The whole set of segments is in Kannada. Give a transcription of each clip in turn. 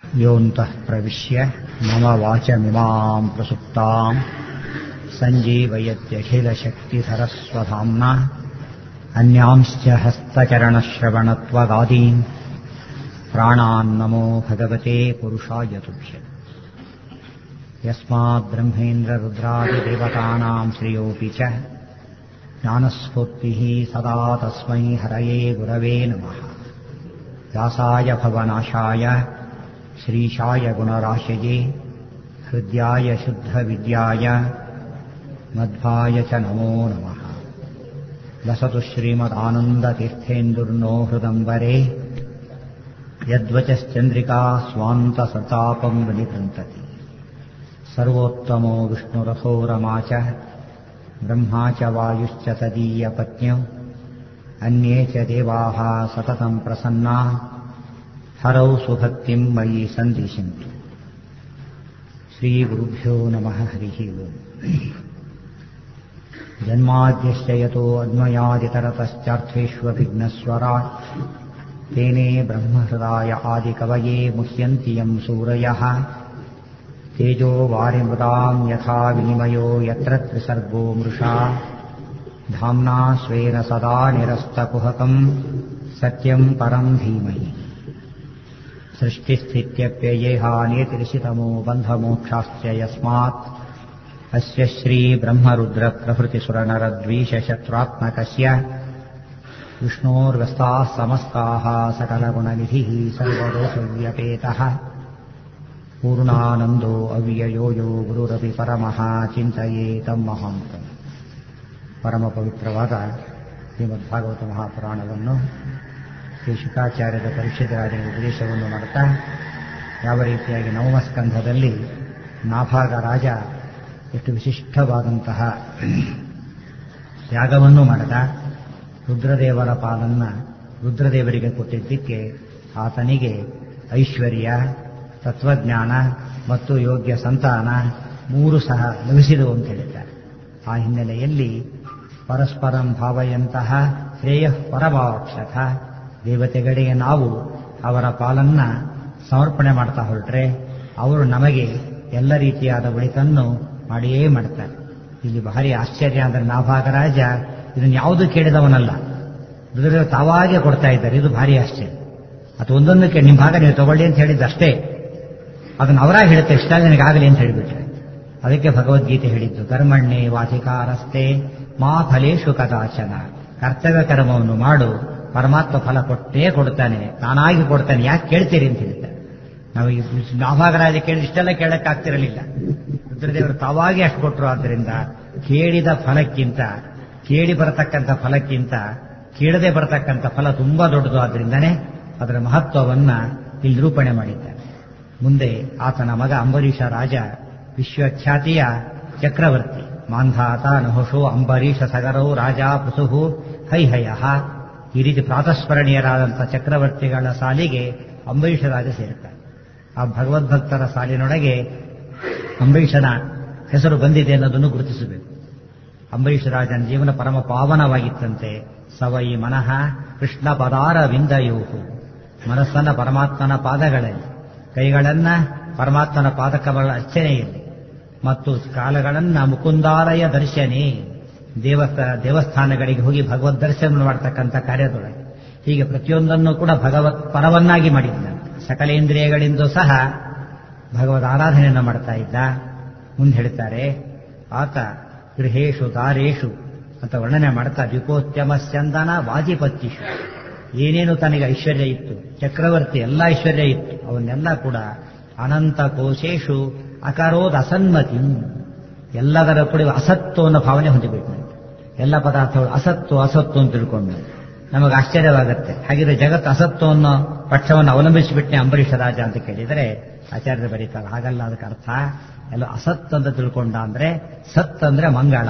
योऽन्तः प्रविश्य मम वाचमिमाम् प्रसुप्ताम् सञ्जीवयत्यखिलशक्तिधरस्वधाम्ना अन्यांश्च हस्तचरणश्रवणत्वगादीन् प्राणान्नमो भगवते पुरुषाय तुभ्य यस्माद्ब्रह्मेन्द्ररुद्रादिदेवतानाम् श्रियोऽपि च ज्ञानस्फूर्तिः सदा तस्मै हरये गुरवे नमः व्यासाय भवनाशाय श्रीशाय गुणराशये हृद्याय शुद्धविद्याय मध्वाय च नमो नमः लसतु श्रीमदानन्दतीर्थेन्दुर्नो हृदम्बरे यद्वचश्चन्द्रिका स्वान्तसतापम् विनिकृन्तति सर्वोत्तमो विष्णुरथो रमा च ब्रह्मा च वायुश्च तदीयपत्न्यौ अन्ये च देवाः सततम् प्रसन्ना हरौ सुभक्तिम् मयि सन्दिशन्तु श्रीगुरुभ्यो नमः हरिः ओम् जन्माद्यश्च यतो अन्वयादितरतश्चार्थेष्वभिघ्नस्वराट् तेने ब्रह्महृदाय आदिकवये मुह्यन्ति यम् सूरयः तेजो वारिमृताम् यथा विनिमयो यत्र त्रिसर्गो मृषा धाम्ना स्वेन सदा निरस्तकुहकम् सत्यम् परम् धीमहि सृष्टिस्थित्यप्ययेहानेतिरिषितमो बन्धमोक्षाश्च यस्मात् अस्य श्रीब्रह्मरुद्रप्रभृतिसुरनरद्वीषशत्रुत्मकस्य विष्णोर्व्यस्ताः समस्ताः सकलगुणनिधिः सर्वदोषव्यपेतः पूर्णानन्दो अव्ययो यो ಗುರುರಪಿ ಪರಮಃ ಚಿಂತೆಯೇತಂ ಮಹಾಂತಂ ಪರಮ ಪವಿತ್ರವಾದ ಶ್ರೀಮದ್ಭಾಗವತ ಮಹಾಪುರಾಣವನ್ನು ಶ್ರೀ ಶುಕಾಚಾರ್ಯದ ಪರಿಷದರಾಜನ ಉಪದೇಶವನ್ನು ಮಾಡುತ್ತಾ ಯಾವ ರೀತಿಯಾಗಿ ನವಮ ಸ್ಕಂಧದಲ್ಲಿ ನಾಭಾಗ ರಾಜ ಎಷ್ಟು ವಿಶಿಷ್ಟವಾದಂತಹ ತ್ಯಾಗವನ್ನು ಮಾಡದ ರುದ್ರದೇವರ ಪಾಲನ್ನ ರುದ್ರದೇವರಿಗೆ ಕೊಟ್ಟಿದ್ದಕ್ಕೆ ಆತನಿಗೆ ಐಶ್ವರ್ಯ ತತ್ವಜ್ಞಾನ ಮತ್ತು ಯೋಗ್ಯ ಸಂತಾನ ಮೂರು ಸಹ ಲಭಿಸಿದವು ಅಂತ ಹೇಳಿದ್ದಾರೆ ಆ ಹಿನ್ನೆಲೆಯಲ್ಲಿ ಪರಸ್ಪರಂ ಭಾವಯಂತಹ ಶ್ರೇಯ ಪರಭಾವಕ್ಷಥ ದೇವತೆಗಳಿಗೆ ನಾವು ಅವರ ಪಾಲನ್ನ ಸಮರ್ಪಣೆ ಮಾಡ್ತಾ ಹೊರಟ್ರೆ ಅವರು ನಮಗೆ ಎಲ್ಲ ರೀತಿಯಾದ ಒಳಿತನ್ನು ಮಾಡಿಯೇ ಮಾಡ್ತಾರೆ ಇಲ್ಲಿ ಭಾರಿ ಆಶ್ಚರ್ಯ ಅಂದ್ರೆ ನಾಭಾಗರಾಜ ಇದನ್ನು ಯಾವುದು ಕೇಳಿದವನಲ್ಲ ರುದ್ರ ತಾವಾಗೆ ಕೊಡ್ತಾ ಇದ್ದಾರೆ ಇದು ಭಾರಿ ಆಶ್ಚರ್ಯ ಅದು ಒಂದೊಂದಕ್ಕೆ ನಿಮ್ಮ ಭಾಗ ನೀವು ತಗೊಳ್ಳಿ ಅಂತ ಹೇಳಿದ್ದಷ್ಟೇ ಅದನ್ನು ಅವರಾಗ ಹೇಳುತ್ತೆ ಇಷ್ಟ ನನಗಾಗಲಿ ಅಂತ ಹೇಳಿಬಿಟ್ರೆ ಅದಕ್ಕೆ ಭಗವದ್ಗೀತೆ ಹೇಳಿದ್ದು ಕರ್ಮಣ್ಣೆ ವಾಧಿಕಾರಸ್ತೆ ಮಾ ಫಲೇಶು ಕದಾಚನ ಕರ್ತವ್ಯ ಕರ್ಮವನ್ನು ಮಾಡು ಪರಮಾತ್ಮ ಫಲ ಕೊಟ್ಟೇ ಕೊಡ್ತಾನೆ ನಾನಾಗಿ ಕೊಡ್ತಾನೆ ಯಾಕೆ ಕೇಳ್ತೀರಿ ಅಂತ ಹೇಳ್ತಾರೆ ನಾವು ನಾಭಾಗರಾಜ ಕೇಳಿ ಇಷ್ಟೆಲ್ಲ ಕೇಳಕ್ಕಾಗ್ತಿರಲಿಲ್ಲ ರುದ್ರದೇವರು ತಾವಾಗಿ ಅಷ್ಟು ಕೊಟ್ಟರು ಆದ್ದರಿಂದ ಕೇಳಿದ ಫಲಕ್ಕಿಂತ ಕೇಳಿ ಬರತಕ್ಕಂಥ ಫಲಕ್ಕಿಂತ ಕೇಳದೆ ಬರತಕ್ಕಂಥ ಫಲ ತುಂಬಾ ದೊಡ್ಡದು ಆದ್ರಿಂದನೇ ಅದರ ಮಹತ್ವವನ್ನ ಇಲ್ಲಿ ನಿರೂಪಣೆ ಮಾಡಿದ್ದಾರೆ ಮುಂದೆ ಆತನ ಮಗ ಅಂಬರೀಷ ರಾಜ ವಿಶ್ವಖ್ಯಾತಿಯ ಚಕ್ರವರ್ತಿ ಮಾಂಧಾತ ನಹುಷೋ ಅಂಬರೀಷ ಸಗರೌ ರಾಜ ಪೃಥು ಹೈಹಯ ಈ ರೀತಿ ಪ್ರಾತಸ್ಮರಣೀಯರಾದಂಥ ಚಕ್ರವರ್ತಿಗಳ ಸಾಲಿಗೆ ಅಂಬರೀಷ ರಾಜ ಸೇರುತ್ತಾರೆ ಆ ಭಗವದ್ಭಕ್ತರ ಸಾಲಿನೊಳಗೆ ಅಂಬರೀಷನ ಹೆಸರು ಬಂದಿದೆ ಅನ್ನೋದನ್ನು ಗುರುತಿಸಬೇಕು ಅಂಬರೀಷ ರಾಜನ ಜೀವನ ಪರಮ ಪಾವನವಾಗಿತ್ತಂತೆ ಸವೈ ಮನಃ ಕೃಷ್ಣ ಪದಾರ ವಿಂದಯೋಹು ಮನಸ್ಸನ್ನ ಪರಮಾತ್ಮನ ಪಾದಗಳಲ್ಲಿ ಕೈಗಳನ್ನ ಪರಮಾತ್ಮನ ಪಾದಕಗಳ ಅರ್ಚನೆಯಲ್ಲಿ ಮತ್ತು ಕಾಲಗಳನ್ನ ಮುಕುಂದಾಲಯ ದರ್ಶನೆ ದೇವಸ್ಥ ದೇವಸ್ಥಾನಗಳಿಗೆ ಹೋಗಿ ಭಗವದ್ ದರ್ಶನ ಮಾಡತಕ್ಕಂಥ ಕಾರ್ಯದೊಳಗೆ ಹೀಗೆ ಪ್ರತಿಯೊಂದನ್ನು ಕೂಡ ಭಗವತ್ ಪರವನ್ನಾಗಿ ಮಾಡಿದ್ದಾನೆ ಸಕಲೇಂದ್ರಿಯಗಳಿಂದ ಸಹ ಭಗವದ್ ಆರಾಧನೆಯನ್ನು ಮಾಡ್ತಾ ಇದ್ದ ಮುಂದೆ ಹೇಳ್ತಾರೆ ಆತ ಗೃಹೇಶು ದಾರೇಶು ಅಂತ ವರ್ಣನೆ ಮಾಡ್ತಾ ದ್ವಿಕೋತ್ಯಮ ಸ್ಯಂದನ ವಾಜಿಪತ್ಯಶು ಏನೇನು ತನಗೆ ಐಶ್ವರ್ಯ ಇತ್ತು ಚಕ್ರವರ್ತಿ ಎಲ್ಲ ಐಶ್ವರ್ಯ ಇತ್ತು ಅವನ್ನೆಲ್ಲ ಕೂಡ ಅನಂತ ಕೋಶೇಶು ಅಕರೋದ್ ಅಸನ್ಮತಿ ಎಲ್ಲದರ ಕೂಡ ಅಸತ್ತು ಅನ್ನೋ ಭಾವನೆ ಹೊಂದಿಬೇಕು ಎಲ್ಲ ಪದಾರ್ಥಗಳು ಅಸತ್ತು ಅಸತ್ತು ಅಂತ ತಿಳ್ಕೊಂಡು ನಮಗೆ ಆಶ್ಚರ್ಯವಾಗುತ್ತೆ ಹಾಗಿದ್ರೆ ಜಗತ್ತು ಅಸತ್ತು ಅನ್ನೋ ಪಕ್ಷವನ್ನು ಅವಲಂಬಿಸಿಬಿಟ್ಟೆ ಅಂಬರೀಷ ರಾಜ ಅಂತ ಕೇಳಿದರೆ ಆಚಾರ್ಯರು ಬರೀತಾರೆ ಹಾಗಲ್ಲ ಅದಕ್ಕೆ ಅರ್ಥ ಎಲ್ಲ ಅಸತ್ ಅಂತ ತಿಳ್ಕೊಂಡ ಅಂದ್ರೆ ಸತ್ ಅಂದ್ರೆ ಮಂಗಳ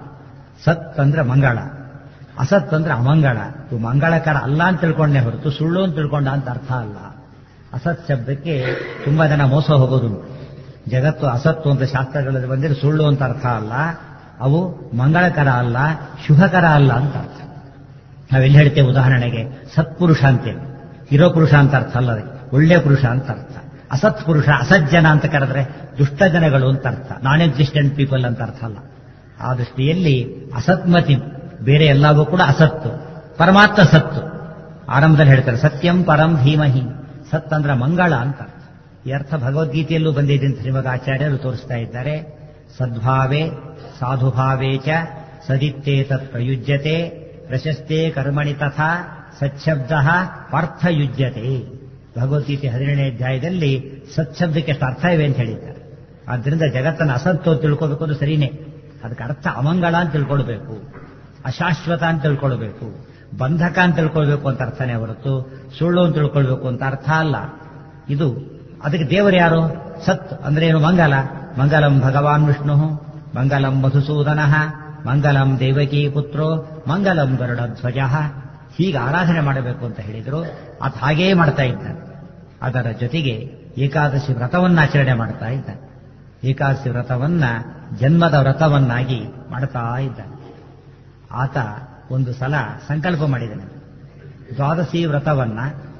ಸತ್ ಅಂದ್ರೆ ಮಂಗಳ ಅಸತ್ ಅಂದ್ರೆ ಅಮಂಗಳ ಇವು ಮಂಗಳಕರ ಅಲ್ಲ ಅಂತ ತಿಳ್ಕೊಂಡೆ ಹೊರತು ಸುಳ್ಳು ಅಂತ ತಿಳ್ಕೊಂಡ ಅಂತ ಅರ್ಥ ಅಲ್ಲ ಅಸತ್ ಶಬ್ದಕ್ಕೆ ತುಂಬಾ ಜನ ಮೋಸ ಹೋಗೋದು ಜಗತ್ತು ಅಸತ್ತು ಅಂತ ಶಾಸ್ತ್ರಗಳಲ್ಲಿ ಬಂದಿರೋ ಸುಳ್ಳು ಅಂತ ಅರ್ಥ ಅಲ್ಲ ಅವು ಮಂಗಳಕರ ಅಲ್ಲ ಶುಭಕರ ಅಲ್ಲ ಅಂತ ಅರ್ಥ ನಾವೆಲ್ಲಿ ಹೇಳ್ತೇವೆ ಉದಾಹರಣೆಗೆ ಸತ್ಪುರುಷ ಅಂತೇವೆ ಇರೋ ಪುರುಷ ಅಂತ ಅರ್ಥ ಅಲ್ಲ ಅದಕ್ಕೆ ಒಳ್ಳೆ ಪುರುಷ ಅಂತ ಅರ್ಥ ಅಸತ್ ಪುರುಷ ಅಸಜ್ಜನ ಅಂತ ಕರೆದ್ರೆ ದುಷ್ಟ ಜನಗಳು ಅಂತ ಅರ್ಥ ನಾನ್ ಎಕ್ಸಿಸ್ಟೆಂಟ್ ಪೀಪಲ್ ಅಂತ ಅರ್ಥ ಅಲ್ಲ ಆ ದೃಷ್ಟಿಯಲ್ಲಿ ಅಸತ್ಮತಿ ಬೇರೆ ಎಲ್ಲವೂ ಕೂಡ ಅಸತ್ತು ಪರಮಾತ್ಮ ಸತ್ತು ಆರಂಭದಲ್ಲಿ ಹೇಳ್ತಾರೆ ಸತ್ಯಂ ಪರಂ ಧೀಮಹಿ ಸತ್ ಅಂದ್ರೆ ಮಂಗಳ ಅಂತ ಅರ್ಥ ಈ ಅರ್ಥ ಭಗವದ್ಗೀತೆಯಲ್ಲೂ ಬಂದಿದೆ ಅಂತ ಶ್ರೀಮದ್ ಆಚಾರ್ಯರು ತೋರಿಸ್ತಾ ಇದ್ದಾರೆ ಸದ್ಭಾವೇ ಸಾಧುಭಾವೇ ಚ ಸದಿತ್ತೇ ತತ್ ಪ್ರಯುಜ್ಯತೆ ಪ್ರಶಸ್ತೆ ಕರ್ಮಣಿ ತಥಾ ಸಚ್ಛಬ್ದ ಪಾರ್ಥಯುಜ್ಯತೆ ಭಗವದ್ಗೀತೆ ಹದಿನೇಳನೇ ಅಧ್ಯಾಯದಲ್ಲಿ ಸತ್ಶಬ್ದಕ್ಕೆ ಎಷ್ಟು ಅರ್ಥ ಇವೆ ಅಂತ ಹೇಳಿದ್ದಾರೆ ಆದ್ದರಿಂದ ಜಗತ್ತನ್ನು ಅಸತ್ತು ಅಂತ ತಿಳ್ಕೋಬೇಕು ಅದು ಸರಿನೇ ಅದಕ್ಕೆ ಅರ್ಥ ಅಮಂಗಳ ಅಂತ ತಿಳ್ಕೊಳ್ಬೇಕು ಅಶಾಶ್ವತ ಅಂತ ತಿಳ್ಕೊಳ್ಬೇಕು ಬಂಧಕ ಅಂತ ತಿಳ್ಕೊಳ್ಬೇಕು ಅಂತ ಅರ್ಥನೇ ಹೊರತು ಸುಳ್ಳು ಅಂತ ತಿಳ್ಕೊಳ್ಬೇಕು ಅಂತ ಅರ್ಥ ಅಲ್ಲ ಇದು ಅದಕ್ಕೆ ದೇವರು ಯಾರು ಸತ್ ಅಂದ್ರೆ ಏನು ಮಂಗಲ ಮಂಗಲಂ ಭಗವಾನ್ ವಿಷ್ಣು ಮಂಗಲಂ ಮಧುಸೂದನ ಮಂಗಲಂ ದೇವಕಿ ಪುತ್ರೋ ಮಂಗಲಂ ಗರುಡ ಧ್ವಜ ಹೀಗೆ ಆರಾಧನೆ ಮಾಡಬೇಕು ಅಂತ ಹೇಳಿದ್ರು ಅದು ಹಾಗೇ ಮಾಡ್ತಾ ಇದ್ದಾನೆ ಅದರ ಜೊತೆಗೆ ಏಕಾದಶಿ ವ್ರತವನ್ನ ಆಚರಣೆ ಮಾಡ್ತಾ ಇದ್ದಾನೆ ಏಕಾದಶಿ ವ್ರತವನ್ನ ಜನ್ಮದ ವ್ರತವನ್ನಾಗಿ ಮಾಡ್ತಾ ಇದ್ದಾನೆ ಆತ ಒಂದು ಸಲ ಸಂಕಲ್ಪ ಮಾಡಿದ್ದಾನೆ ದ್ವಾದಶಿ ವ್ರತವನ್ನ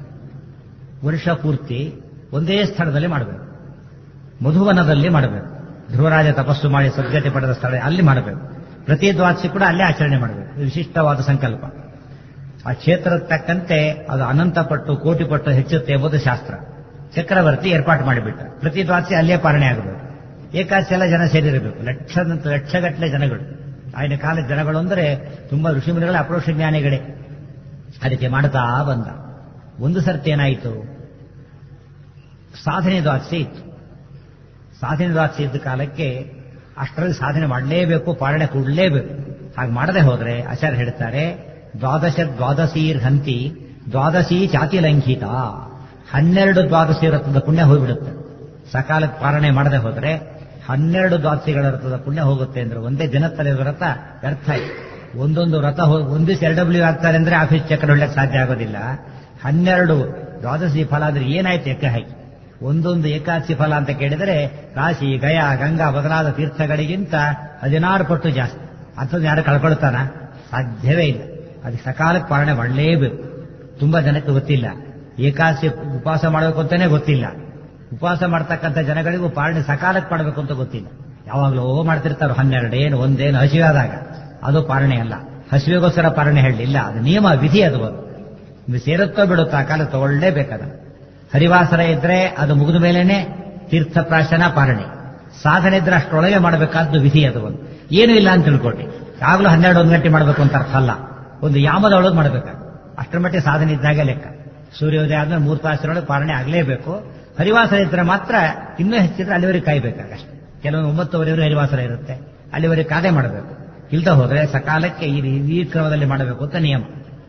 ವರ್ಷ ಪೂರ್ತಿ ಒಂದೇ ಸ್ಥಳದಲ್ಲಿ ಮಾಡಬೇಕು ಮಧುವನದಲ್ಲಿ ಮಾಡಬೇಕು ಧ್ರುವರಾಜ ತಪಸ್ಸು ಮಾಡಿ ಸದ್ಗತೆ ಪಡೆದ ಸ್ಥಳ ಅಲ್ಲಿ ಮಾಡಬೇಕು ಪ್ರತಿ ದ್ವಾದಶಿ ಕೂಡ ಅಲ್ಲೇ ಆಚರಣೆ ಮಾಡಬೇಕು ಇದು ವಿಶಿಷ್ಟವಾದ ಸಂಕಲ್ಪ ಆ ಕ್ಷೇತ್ರದ ತಕ್ಕಂತೆ ಅದು ಅನಂತ ಪಟ್ಟು ಕೋಟಿ ಪಟ್ಟು ಹೆಚ್ಚುತ್ತೆ ಎಂಬುದು ಶಾಸ್ತ್ರ ಚಕ್ರವರ್ತಿ ಏರ್ಪಾಡು ಮಾಡಿಬಿಟ್ಟ ಪ್ರತಿ ದ್ವಾದಶಿ ಅಲ್ಲೇ ಪಾಲನೆ ಆಗಬೇಕು ಏಕಾದಶಿ ಎಲ್ಲ ಜನ ಸೇರಿರಬೇಕು ಲಕ್ಷ ಲಕ್ಷಗಟ್ಟಲೆ ಜನಗಳು ಆಗಿನ ಕಾಲದ ಜನಗಳು ಅಂದರೆ ತುಂಬಾ ಋಷಿಮುನಿಗಳ ಅಪ್ರೋಷ ಜ್ಞಾನಿಗಳೇ ಅದಕ್ಕೆ ಮಾಡ್ತಾ ಬಂದ ಒಂದು ಸರ್ತಿ ಏನಾಯಿತು ಸಾಧನೆ ದ್ವಾದಶಿ ಇತ್ತು ಸಾಧನೆ ದ್ವಾದಶಿ ಇದ್ದ ಕಾಲಕ್ಕೆ ಅಷ್ಟರಲ್ಲಿ ಸಾಧನೆ ಮಾಡಲೇಬೇಕು ಪಾಲನೆ ಕೊಡಲೇಬೇಕು ಹಾಗೆ ಮಾಡದೆ ಹೋದ್ರೆ ಆಚಾರ್ಯ ಹೇಳ್ತಾರೆ ದ್ವಾದಶ ದ್ವಾದಶೀರ್ ಹಂತಿ ದ್ವಾದಶಿ ಚಾತಿ ಲಂಘಿತ ಹನ್ನೆರಡು ದ್ವಾದಶಿ ವ್ರತದ ಪುಣ್ಯ ಹೋಗ್ಬಿಡುತ್ತೆ ಸಕಾಲಕ್ಕೆ ಪಾಲನೆ ಮಾಡದೆ ಹೋದ್ರೆ ಹನ್ನೆರಡು ದ್ವಾದಶಿಗಳ ವ್ರತದ ಪುಣ್ಯ ಹೋಗುತ್ತೆ ಅಂದ್ರೆ ಒಂದೇ ದಿನತ್ತಲೆ ವ್ರತ ವ್ಯರ್ಥ ಆಯ್ತು ಒಂದೊಂದು ವ್ರತ ಒಂದು ದಿವಸ ಎಲ್ ಡಬ್ಲ್ಯೂ ಆಗ್ತಾರೆ ಅಂದ್ರೆ ಆಫೀಸ್ ಚಕ್ರ ಹೊಡ್ಲಿಕ್ಕೆ ಸಾಧ್ಯ ಆಗೋದಿಲ್ಲ ಹನ್ನೆರಡು ದ್ವಾದಶಿ ಫಲ ಅಂದ್ರೆ ಏನಾಯ್ತು ಎಕ್ಕ ಹಾಕಿ ಒಂದೊಂದು ಏಕಾದಶಿ ಫಲ ಅಂತ ಕೇಳಿದರೆ ಕಾಶಿ ಗಯಾ ಗಂಗಾ ಬದಲಾದ ತೀರ್ಥಗಳಿಗಿಂತ ಹದಿನಾರು ಪಟ್ಟು ಜಾಸ್ತಿ ಅಂಥದ್ದು ಯಾರು ಕಳ್ಕೊಳ್ತಾನ ಸಾಧ್ಯವೇ ಇಲ್ಲ ಅದಕ್ಕೆ ಸಕಾಲಕ್ಕೆ ಪಾಲನೆ ಮಾಡಲೇಬೇಕು ತುಂಬಾ ಜನಕ್ಕೆ ಗೊತ್ತಿಲ್ಲ ಏಕಾದಶಿ ಉಪವಾಸ ಮಾಡಬೇಕು ಅಂತಾನೆ ಗೊತ್ತಿಲ್ಲ ಉಪವಾಸ ಮಾಡ್ತಕ್ಕಂಥ ಜನಗಳಿಗೂ ಪಾಲನೆ ಸಕಾಲಕ್ಕೆ ಮಾಡಬೇಕು ಅಂತ ಗೊತ್ತಿಲ್ಲ ಯಾವಾಗಲೂ ಮಾಡ್ತಿರ್ತಾರೆ ಹನ್ನೆರಡು ಏನು ಒಂದೇನು ಹಸಿವಾದಾಗ ಅದು ಪಾಲನೆ ಅಲ್ಲ ಹಸಿವೆಗೋಸ್ಕರ ಪಾಲನೆ ಹೇಳಲಿಲ್ಲ ಅದು ನಿಯಮ ವಿಧಿ ಅದು ಅದು ಸೇರುತ್ತೋ ಬಿಡುತ್ತೋ ಆ ಕಾಲ ತಗೊಳ್ಳೇಬೇಕದ ಹರಿವಾಸರ ಇದ್ರೆ ಅದು ಮುಗಿದ ಮೇಲೇನೆ ತೀರ್ಥ ಪ್ರಾಶನ ಪಾಲನೆ ಸಾಧನೆ ಇದ್ರೆ ಅಷ್ಟರೊಳಗೆ ಮಾಡಬೇಕಾದ್ದು ವಿಧಿ ಅದು ಒಂದು ಏನೂ ಇಲ್ಲ ಅಂತ ತಿಳ್ಕೊಟ್ಟಿ ಯಾವಾಗಲೂ ಹನ್ನೆರಡು ಒಂದು ಗಂಟೆ ಮಾಡಬೇಕು ಅಂತ ಅರ್ಥ ಅಲ್ಲ ಒಂದು ಯಾಮದ ಒಳಗೆ ಮಾಡಬೇಕು ಅಷ್ಟರ ಮಟ್ಟಿಗೆ ಸಾಧನೆ ಇದ್ದಾಗ ಲೆಕ್ಕ ಸೂರ್ಯೋದಯ ಆದ್ಮೇಲೆ ಮೂರು ತಾಸಿನೊಳಗೆ ಪಾಲನೆ ಆಗಲೇಬೇಕು ಹರಿವಾಸರ ಇದ್ರೆ ಮಾತ್ರ ಇನ್ನೂ ಹೆಚ್ಚಿದ್ರೆ ಅಲ್ಲಿವರೆಗೆ ಕಾಯ್ಬೇಕಾಗಷ್ಟೆ ಕೆಲವೊಂದು ಒಂಬತ್ತುವರೆವರೆಗೆ ಹರಿವಾಸರ ಇರುತ್ತೆ ಅಲ್ಲಿವರೆಗೆ ಕಾದೆ ಮಾಡಬೇಕು ಇಲ್ದ ಹೋದ್ರೆ ಸಕಾಲಕ್ಕೆ ಈ ಈ ಕ್ರಮದಲ್ಲಿ ಮಾಡಬೇಕು ಅಂತ ನಿಯಮ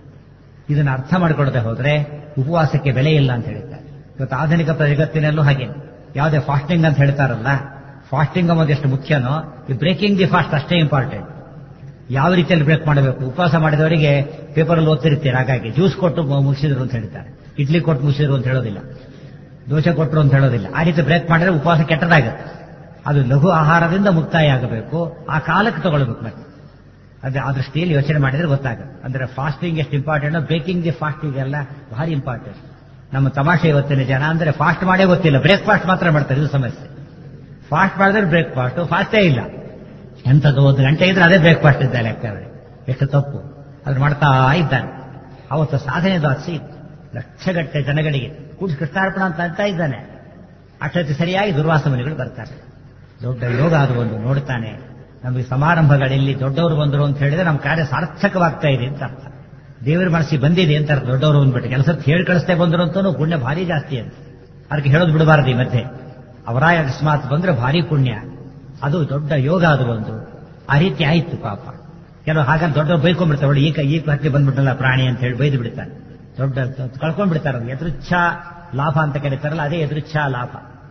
ಇದನ್ನ ಅರ್ಥ ಮಾಡಿಕೊಡದೆ ಹೋದ್ರೆ ಉಪವಾಸಕ್ಕೆ ಬೆಲೆ ಇಲ್ಲ ಅಂತ ಹೇಳ್ತಾರೆ ಇವತ್ತು ಆಧುನಿಕ ಜಗತ್ತಿನಲ್ಲೂ ಹಾಗೆ ಯಾವುದೇ ಫಾಸ್ಟಿಂಗ್ ಅಂತ ಹೇಳ್ತಾರಲ್ಲ ಫಾಸ್ಟಿಂಗ್ ಅನ್ನೋದು ಎಷ್ಟು ಮುಖ್ಯನೋ ಈ ಬ್ರೇಕಿಂಗ್ ದಿ ಫಾಸ್ಟ್ ಅಷ್ಟೇ ಇಂಪಾರ್ಟೆಂಟ್ ಯಾವ ರೀತಿಯಲ್ಲಿ ಬ್ರೇಕ್ ಮಾಡಬೇಕು ಉಪವಾಸ ಮಾಡಿದವರಿಗೆ ಪೇಪರಲ್ಲಿ ಓದ್ತಿರ್ತೀರ ಹಾಗಾಗಿ ಜ್ಯೂಸ್ ಕೊಟ್ಟು ಮುಗಿಸಿದ್ರು ಅಂತ ಹೇಳ್ತಾರೆ ಇಡ್ಲಿ ಕೊಟ್ಟು ಮುಗಿಸಿದ್ರು ಅಂತ ಹೇಳೋದಿಲ್ಲ ದೋಸೆ ಕೊಟ್ಟರು ಅಂತ ಹೇಳೋದಿಲ್ಲ ಆ ರೀತಿ ಬ್ರೇಕ್ ಮಾಡಿದ್ರೆ ಉಪವಾಸ ಕೆಟ್ಟದಾಗುತ್ತೆ ಅದು ಲಘು ಆಹಾರದಿಂದ ಮುಕ್ತಾಯ ಆಗಬೇಕು ಆ ಕಾಲಕ್ಕೆ ತಗೊಳ್ಬೇಕು ಮತ್ತೆ ಅದೇ ಆ ದೃಷ್ಟಿಯಲ್ಲಿ ಯೋಚನೆ ಮಾಡಿದ್ರೆ ಗೊತ್ತಾಗುತ್ತೆ ಅಂದ್ರೆ ಫಾಸ್ಟಿಂಗ್ ಎಷ್ಟು ಇಂಪಾರ್ಟೆಂಟ್ ಬ್ರೇಕಿಂಗ್ ದಿ ಫಾಸ್ಟಿಂಗ್ ಎಲ್ಲ ಭಾರಿ ಇಂಪಾರ್ಟೆಂಟ್ ನಮ್ಮ ತಮಾಷೆ ಇವತ್ತಿನ ಜನ ಅಂದ್ರೆ ಫಾಸ್ಟ್ ಮಾಡೇ ಗೊತ್ತಿಲ್ಲ ಬ್ರೇಕ್ಫಾಸ್ಟ್ ಮಾತ್ರ ಮಾಡ್ತಾರೆ ಇದು ಸಮಸ್ಯೆ ಫಾಸ್ಟ್ ಮಾಡಿದ್ರೆ ಬ್ರೇಕ್ಫಾಸ್ಟ್ ಫಾಸ್ಟೇ ಇಲ್ಲ ಎಂಥದ್ದು ಒಂದು ಗಂಟೆ ಇದ್ರೆ ಅದೇ ಬ್ರೇಕ್ಫಾಸ್ಟ್ ಇದ್ದ ಲೆಕ್ಕ ಎಷ್ಟು ತಪ್ಪು ಅದ್ರ ಮಾಡ್ತಾ ಇದ್ದಾನೆ ಅವತ್ತು ಸಾಧನೆ ದಾಸಿ ಇತ್ತು ಲಕ್ಷಗಟ್ಟೆ ಜನಗಳಿಗೆ ಕೂಡಿ ಕೃಷ್ಣಾರ್ಪಣ ಅಂತ ಅಂತ ಇದ್ದಾನೆ ಅಷ್ಟೊತ್ತಿ ಸರಿಯಾಗಿ ದುರ್ವಾಸ ಮುನಿಗಳು ಬರ್ತಾರೆ ದೊಡ್ಡ ಯೋಗ ಅದು ಒಂದು ನೋಡ್ತಾನೆ ನಮಗೆ ಸಮಾರಂಭಗಳಲ್ಲಿ ದೊಡ್ಡವರು ಬಂದರು ಅಂತ ಹೇಳಿದ್ರೆ ನಮ್ಮ ಕಾರ್ಯ ಸಾರ್ಥಕವಾಗ್ತಾ ಇದೆ ಅಂತ ಅರ್ಥ ದೇವರ ಮನಸ್ಸಿಗೆ ಬಂದಿದೆ ಅಂತ ಅರ್ಥ ದೊಡ್ಡವರು ಬಂದ್ಬಿಟ್ಟು ಕೆಲಸ ಹೇಳಿ ಕಳಿಸ್ತೇ ಬಂದರು ಅಂತೂ ಪುಣ್ಯ ಭಾರಿ ಜಾಸ್ತಿ ಅಂತ ಅದಕ್ಕೆ ಹೇಳೋದು ಬಿಡಬಾರದು ಈ ಮಧ್ಯೆ ಅವರಾಯ ಅಕಸ್ಮಾತ್ ಬಂದ್ರೆ ಭಾರಿ ಪುಣ್ಯ ಅದು ದೊಡ್ಡ ಯೋಗ ಅದು ಒಂದು ಆ ರೀತಿ ಆಯ್ತು ಪಾಪ ಕೆಲವು ಹಾಗಂತ ದೊಡ್ಡ ಬೈಕೊಂಡ್ಬಿಡ್ತಾರೆ ನೋಡಿ ಈಗ ಈಗ ಹತ್ತಿ ಬಂದ್ಬಿಟ್ಟಲ್ಲ ಪ್ರಾಣಿ ಅಂತ ಹೇಳಿ ಬೈದು ಬಿಡ್ತಾನೆ ದೊಡ್ಡ ಕಳ್ಕೊಂಡ್ಬಿಡ್ತಾರೆ ಎದುರುಚ್ಛ ಲಾಭ ಅಂತ ಕರೀತಾರಲ್ಲ ಅದೇ ಎದುರುಚ್ಛ ಲಾಭ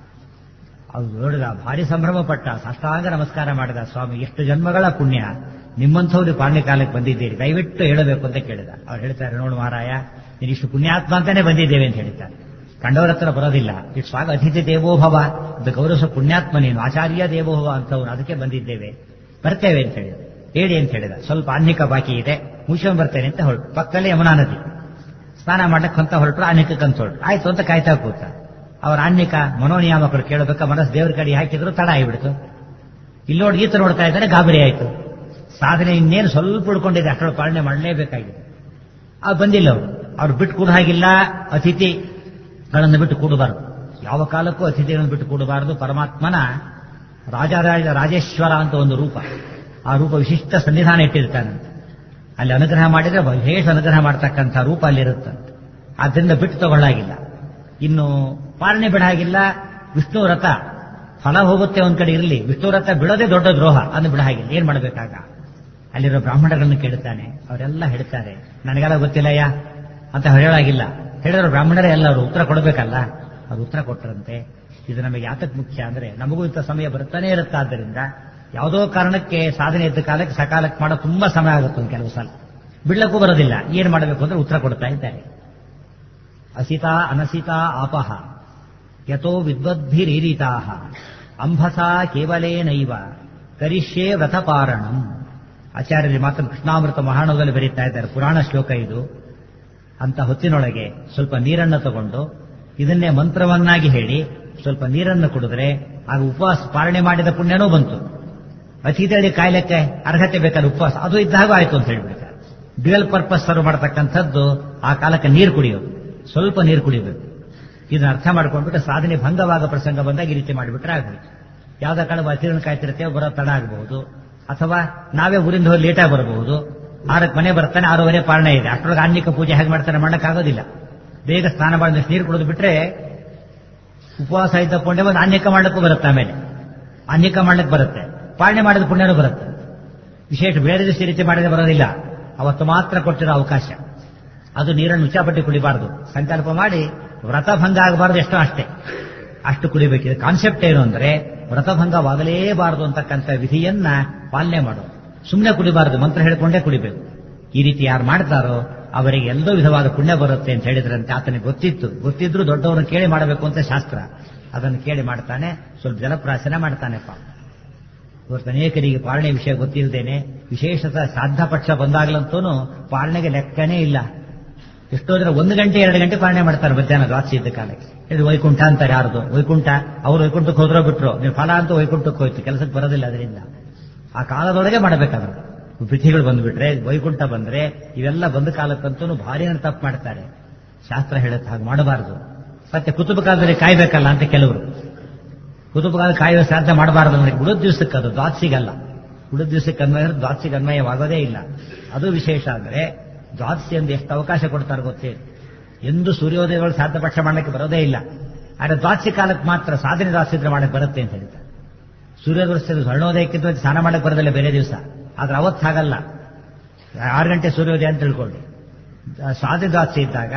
ಅದು ನೋಡಿದ ಭಾರಿ ಸಂಭ್ರಮ ಪಟ್ಟ ಸಾಷ್ಟಾಂಗ ನಮಸ್ಕಾರ ಮಾಡಿದ ಸ್ವಾಮಿ ಎಷ್ಟು ಜನ್ಮಗಳ ಪುಣ್ಯ ನಿಮ್ಮಂಥವ್ರು ಪಾಂಡ್ಯ ಕಾಲಕ್ಕೆ ಬಂದಿದ್ದೀರಿ ದಯವಿಟ್ಟು ಹೇಳಬೇಕು ಅಂತ ಕೇಳಿದ ಅವ್ರು ಹೇಳ್ತಾರೆ ನೋಡು ಮಾರಾಯ ನೀನು ಇಷ್ಟು ಪುಣ್ಯಾತ್ಮ ಅಂತಾನೆ ಬಂದಿದ್ದೇವೆ ಅಂತ ಹೇಳ್ತಾರೆ ಕಂಡವರ ಹತ್ರ ಬರೋದಿಲ್ಲ ಇಷ್ಟು ಸ್ವಾಗ ಅತಿಥಿ ದೇವೋಭವ ಅದು ಗೌರವ ಪುಣ್ಯಾತ್ಮ ನೀನು ಆಚಾರ್ಯ ದೇವೋಭವ ಅಂತವ್ರು ಅದಕ್ಕೆ ಬಂದಿದ್ದೇವೆ ಬರ್ತೇವೆ ಅಂತ ಹೇಳಿದ ಹೇಳಿ ಅಂತ ಹೇಳಿದ ಸ್ವಲ್ಪ ಆನ್ಹಿಕ ಬಾಕಿ ಇದೆ ಮುಗಿಸ್ಕೊಂಡ್ ಬರ್ತೇನೆ ಅಂತ ಹೊರಟು ಪಕ್ಕದಲ್ಲಿ ಯಮುನಾ ನದಿ ಸ್ನಾನ ಮಾಡಕ್ಕೆ ಅಂತ ಹೊರಟರು ಆನ್ಹಿಕಕ್ಕೆ ಅಂತ ಹೊರಟು ಆಯ್ತು ಅಂತ ಕಾಯ್ತಾ ಕೂತ ಅವರ ಆನ್ಯಿಕ ಮನೋನಿಯಾಮಕರು ಕೇಳಬೇಕಾ ಮನಸ್ಸು ದೇವರ ಕಡೆ ಹಾಕಿದ್ರು ತಡ ಆಗಿಬಿಡ್ತು ಇಲ್ಲಿ ನೋಡಿ ಈತ ನೋಡ್ತಾ ಇದ್ದಾರೆ ಗಾಬರಿ ಆಯಿತು ಸಾಧನೆ ಇನ್ನೇನು ಸ್ವಲ್ಪ ಉಳ್ಕೊಂಡಿದೆ ಅಷ್ಟೊಳಗೆ ಪಾಲನೆ ಮಾಡಲೇಬೇಕಾಗಿದೆ ಅದು ಬಂದಿಲ್ಲ ಅವರು ಅವ್ರು ಬಿಟ್ಟು ಕೂಡ ಹಾಗಿಲ್ಲ ಅತಿಥಿಗಳನ್ನು ಬಿಟ್ಟು ಕೂಡಬಾರದು ಯಾವ ಕಾಲಕ್ಕೂ ಅತಿಥಿಗಳನ್ನು ಬಿಟ್ಟು ಕೂಡಬಾರದು ಪರಮಾತ್ಮನ ರಾಜರಾಜ ರಾಜೇಶ್ವರ ಅಂತ ಒಂದು ರೂಪ ಆ ರೂಪ ವಿಶಿಷ್ಟ ಸನ್ನಿಧಾನ ಇಟ್ಟಿರ್ತಾನಂತೆ ಅಲ್ಲಿ ಅನುಗ್ರಹ ಮಾಡಿದ್ರೆ ವಿಶೇಷ ಅನುಗ್ರಹ ಮಾಡ್ತಕ್ಕಂಥ ರೂಪ ಅಲ್ಲಿರುತ್ತಂತೆ ಆದ್ದರಿಂದ ಬಿಟ್ಟು ತಗೊಳ್ಳಾಗಿಲ್ಲ ಇನ್ನು ಪಾಲನೆ ಬಿಡಾಗಿಲ್ಲ ವಿಷ್ಣು ವ್ರತ ಫಲ ಹೋಗುತ್ತೆ ಒಂದ್ ಕಡೆ ಇರಲಿ ವಿಷ್ಣು ವ್ರತ ಬಿಡೋದೇ ದೊಡ್ಡ ದ್ರೋಹ ಅದನ್ನು ಬಿಡಾಗಿಲ್ಲ ಏನ್ ಮಾಡಬೇಕಾಗ ಅಲ್ಲಿರೋ ಬ್ರಾಹ್ಮಣರನ್ನು ಕೇಳುತ್ತಾನೆ ಅವರೆಲ್ಲ ಹೇಳ್ತಾರೆ ನನಗೆಲ್ಲ ಗೊತ್ತಿಲ್ಲಯ್ಯ ಅಂತ ಹೇಳಾಗಿಲ್ಲ ಹೇಳಿದ್ರು ಬ್ರಾಹ್ಮಣರೇ ಎಲ್ಲರೂ ಉತ್ತರ ಕೊಡಬೇಕಲ್ಲ ಅವ್ರು ಉತ್ತರ ಕೊಟ್ಟರಂತೆ ಇದು ನಮಗೆ ಯಾತಕ್ಕೆ ಮುಖ್ಯ ಅಂದ್ರೆ ನಮಗೂ ಇಂಥ ಸಮಯ ಬರ್ತಾನೆ ಇರುತ್ತಾದ್ದರಿಂದ ಯಾವುದೋ ಕಾರಣಕ್ಕೆ ಸಾಧನೆ ಇದ್ದ ಕಾಲಕ್ಕೆ ಸಕಾಲಕ್ಕೆ ಮಾಡೋ ತುಂಬಾ ಸಮಯ ಆಗುತ್ತೆ ಒಂದು ಕೆಲವು ಸಲ ಬಿಡ್ಲಕ್ಕೂ ಬರೋದಿಲ್ಲ ಏನ್ ಮಾಡಬೇಕು ಅಂದ್ರೆ ಉತ್ತರ ಕೊಡ್ತಾ ಇದ್ದಾರೆ ಅಸಿತಾ ಅನಸಿತಾ ಆಪಹ ಯಥೋ ವಿದ್ವದ್ಭಿರೀರಿತಾ ಅಂಬಸಾ ಕೇವಲೇನೈವ ಕರಿಷ್ಯೇ ವ್ರತಪಾರಣಂ ಆಚಾರ್ಯರು ಮಾತ್ರ ಕೃಷ್ಣಾಮೃತ ಮಹಾಣದಲ್ಲಿ ಬರೀತಾ ಇದ್ದಾರೆ ಪುರಾಣ ಶ್ಲೋಕ ಇದು ಅಂತ ಹೊತ್ತಿನೊಳಗೆ ಸ್ವಲ್ಪ ನೀರನ್ನು ತಗೊಂಡು ಇದನ್ನೇ ಮಂತ್ರವನ್ನಾಗಿ ಹೇಳಿ ಸ್ವಲ್ಪ ನೀರನ್ನು ಕುಡಿದ್ರೆ ಆಗ ಉಪವಾಸ ಪಾಲನೆ ಮಾಡಿದ ಪುಣ್ಯನೂ ಬಂತು ಅತಿಥಿ ಕಾಯ್ಲಿಕ್ಕೆ ಅರ್ಹತೆ ಬೇಕಾದ ಉಪವಾಸ ಅದು ಇದ್ದಾಗ ಆಯ್ತು ಅಂತ ಹೇಳ್ಬಿಡ್ತಾರೆ ಡ್ಯುಯಲ್ ಪರ್ಪಸ್ ಸರ್ವ್ ಮಾಡತಕ್ಕಂಥದ್ದು ಆ ಕಾಲಕ್ಕೆ ನೀರು ಕುಡಿಯೋದು ಸ್ವಲ್ಪ ನೀರು ಕುಡಿಬೇಕು ಇದನ್ನ ಅರ್ಥ ಮಾಡ್ಕೊಂಡ್ಬಿಟ್ಟು ಸಾಧನೆ ಭಂಗವಾಗ ಪ್ರಸಂಗ ಬಂದಾಗ ಈ ರೀತಿ ಮಾಡಿಬಿಟ್ರೆ ಆಗ್ಬೇಕು ಯಾವ್ದ ಕಾಲ ಅತಿರನ್ನು ಕಾಯ್ತಿರ್ತೇವೆ ಬರೋ ತಡ ಆಗಬಹುದು ಅಥವಾ ನಾವೇ ಊರಿಂದ ಹೋಗಿ ಲೇಟಾಗಿ ಬರಬಹುದು ಆರಕ್ಕೆ ಮನೆ ಬರ್ತಾನೆ ಆರೂವರೆ ಪಾಲನೆ ಇದೆ ಅಷ್ಟರೊಳಗೆ ಆನ್ನಿಕ ಪೂಜೆ ಹೇಗೆ ಮಾಡ್ತಾನೆ ಮಾಡೋಕ್ಕಾಗೋದಿಲ್ಲ ಬೇಗ ಸ್ನಾನ ಮಾಡಿದ ನೀರು ಕುಡಿದು ಬಿಟ್ರೆ ಉಪವಾಸ ಇದ್ದ ಪುಣ್ಯ ಬಂದು ಆನ್ಯಕ ಮಾಡ್ಲಿಕ್ಕೂ ಬರುತ್ತೆ ಆಮೇಲೆ ಆನ್ಯಕ ಮಾಡ್ಲಿಕ್ಕೆ ಬರುತ್ತೆ ಪಾಲನೆ ಮಾಡಿದ ಪುಣ್ಯನೂ ಬರುತ್ತೆ ವಿಶೇಷ ಬೇರೆ ದಿವಸ ಈ ರೀತಿ ಮಾಡಿದ್ರೆ ಬರೋದಿಲ್ಲ ಅವತ್ತು ಮಾತ್ರ ಕೊಟ್ಟಿರೋ ಅವಕಾಶ ಅದು ನೀರನ್ನು ಉಚ್ಚಾಪಟ್ಟಿ ಕುಡಿಬಾರದು ಸಂಕಲ್ಪ ಮಾಡಿ ವ್ರತಭಂಗ ಆಗಬಾರದು ಎಷ್ಟೋ ಅಷ್ಟೇ ಅಷ್ಟು ಕುಡಿಬೇಕಿದೆ ಕಾನ್ಸೆಪ್ಟ್ ಏನು ಅಂದ್ರೆ ವ್ರತಭಂಗವಾಗಲೇಬಾರದು ಅಂತಕ್ಕಂಥ ವಿಧಿಯನ್ನ ಪಾಲನೆ ಮಾಡೋದು ಸುಮ್ಮನೆ ಕುಡಿಬಾರದು ಮಂತ್ರ ಹೇಳ್ಕೊಂಡೇ ಕುಡಿಬೇಕು ಈ ರೀತಿ ಯಾರು ಮಾಡ್ತಾರೋ ಅವರಿಗೆ ಎಲ್ಲೋ ವಿಧವಾದ ಪುಣ್ಯ ಬರುತ್ತೆ ಅಂತ ಹೇಳಿದ್ರಂತೆ ಆತನಿಗೆ ಗೊತ್ತಿತ್ತು ಗೊತ್ತಿದ್ರು ದೊಡ್ಡವರನ್ನು ಕೇಳಿ ಮಾಡಬೇಕು ಅಂತ ಶಾಸ್ತ್ರ ಅದನ್ನು ಕೇಳಿ ಮಾಡ್ತಾನೆ ಸ್ವಲ್ಪ ಜಲಪ್ರಾಶನ ಮಾಡ್ತಾನೆಪ್ಪ ಇವತ್ತು ಅನೇಕರಿಗೆ ಪಾಲನೆ ವಿಷಯ ಗೊತ್ತಿಲ್ಲದೇನೆ ವಿಶೇಷತಃ ಶ್ರಾದ್ದ ಪಕ್ಷ ಬಂದಾಗ್ಲಂತೂ ಪಾಲನೆಗೆ ಲೆಕ್ಕನೇ ಇಲ್ಲ ಎಷ್ಟೋ ಜನ ಒಂದು ಗಂಟೆ ಎರಡು ಗಂಟೆ ಪಾಲನೆ ಮಾಡ್ತಾರೆ ಮಧ್ಯಾಹ್ನ ದ್ವಾಸಿ ಇದ್ದ ಕಾಲಕ್ಕೆ ಇದು ವೈಕುಂಠ ಅಂತಾರೆ ಯಾರ್ದು ವೈಕುಂಠ ಅವ್ರು ವೈಕುಂಠಕ್ಕೆ ಹೋದ್ರೋ ಬಿಟ್ರು ನೀವು ಫಲ ಅಂತ ವೈಕುಂಠಕ್ಕೆ ಹೋಯ್ತು ಕೆಲಸಕ್ಕೆ ಬರೋದಿಲ್ಲ ಅದರಿಂದ ಆ ಕಾಲದೊಳಗೆ ಮಾಡಬೇಕಾದ್ರೆ ವಿಧಿಗಳು ಬಂದ್ಬಿಟ್ರೆ ವೈಕುಂಠ ಬಂದ್ರೆ ಇವೆಲ್ಲ ಬಂದ ಕಾಲಕ್ಕಂತೂ ಭಾರಿ ತಪ್ಪು ಮಾಡ್ತಾರೆ ಶಾಸ್ತ್ರ ಹೇಳುತ್ತೆ ಹಾಗೆ ಮಾಡಬಾರದು ಮತ್ತೆ ಕುತುಬ ಕಾಲದಲ್ಲಿ ಕಾಯ್ಬೇಕಲ್ಲ ಅಂತ ಕೆಲವರು ಕುತುಬ ಕಾಲ ಕಾಯುವ ಸಾಧ್ಯ ಮಾಡಬಾರದು ಅಂದ್ರೆ ಬಿಡೋದ್ ದಿವಸಕ್ಕೆ ಅದು ದ್ವಾದಸಿಗಲ್ಲ ಬಿಡೋದ್ ದಿವಸಕ್ಕೆ ಅನ್ವಯ ದ್ವಾದಸಿಗೆ ಅನ್ವಯವಾಗೋದೇ ಇಲ್ಲ ಅದು ವಿಶೇಷ ಅಂದ್ರೆ ದ್ವಾದಸಿ ಎಂದು ಎಷ್ಟು ಅವಕಾಶ ಕೊಡ್ತಾರೆ ಗೊತ್ತೇ ಎಂದು ಸೂರ್ಯೋದಯಗಳು ಸಾಧ್ಯ ಪಕ್ಷ ಮಾಡಲಿಕ್ಕೆ ಬರೋದೇ ಇಲ್ಲ ಆದ್ರೆ ದ್ವಾದಸಿ ಕಾಲಕ್ಕೆ ಮಾತ್ರ ಸಾಧನೆ ದ್ವಾಸಿದ್ರೆ ಮಾಡಕ್ಕೆ ಬರುತ್ತೆ ಅಂತ ಹೇಳ್ತಾರೆ ಸೂರ್ಯೋದಯ ಸ್ವರ್ಣೋದಯಕ್ಕಿಂತ ಸ್ನಾನ ಮಾಡಕ್ಕೆ ಬರೋದಿಲ್ಲ ಬೇರೆ ದಿವಸ ಆದ್ರೆ ಅವತ್ತು ಹಾಗಲ್ಲ ಆರು ಗಂಟೆ ಸೂರ್ಯೋದಯ ಅಂತ ತಿಳ್ಕೊಳ್ಳಿ ಸಾಧನೆ ದ್ವಾದಸಿ ಇದ್ದಾಗ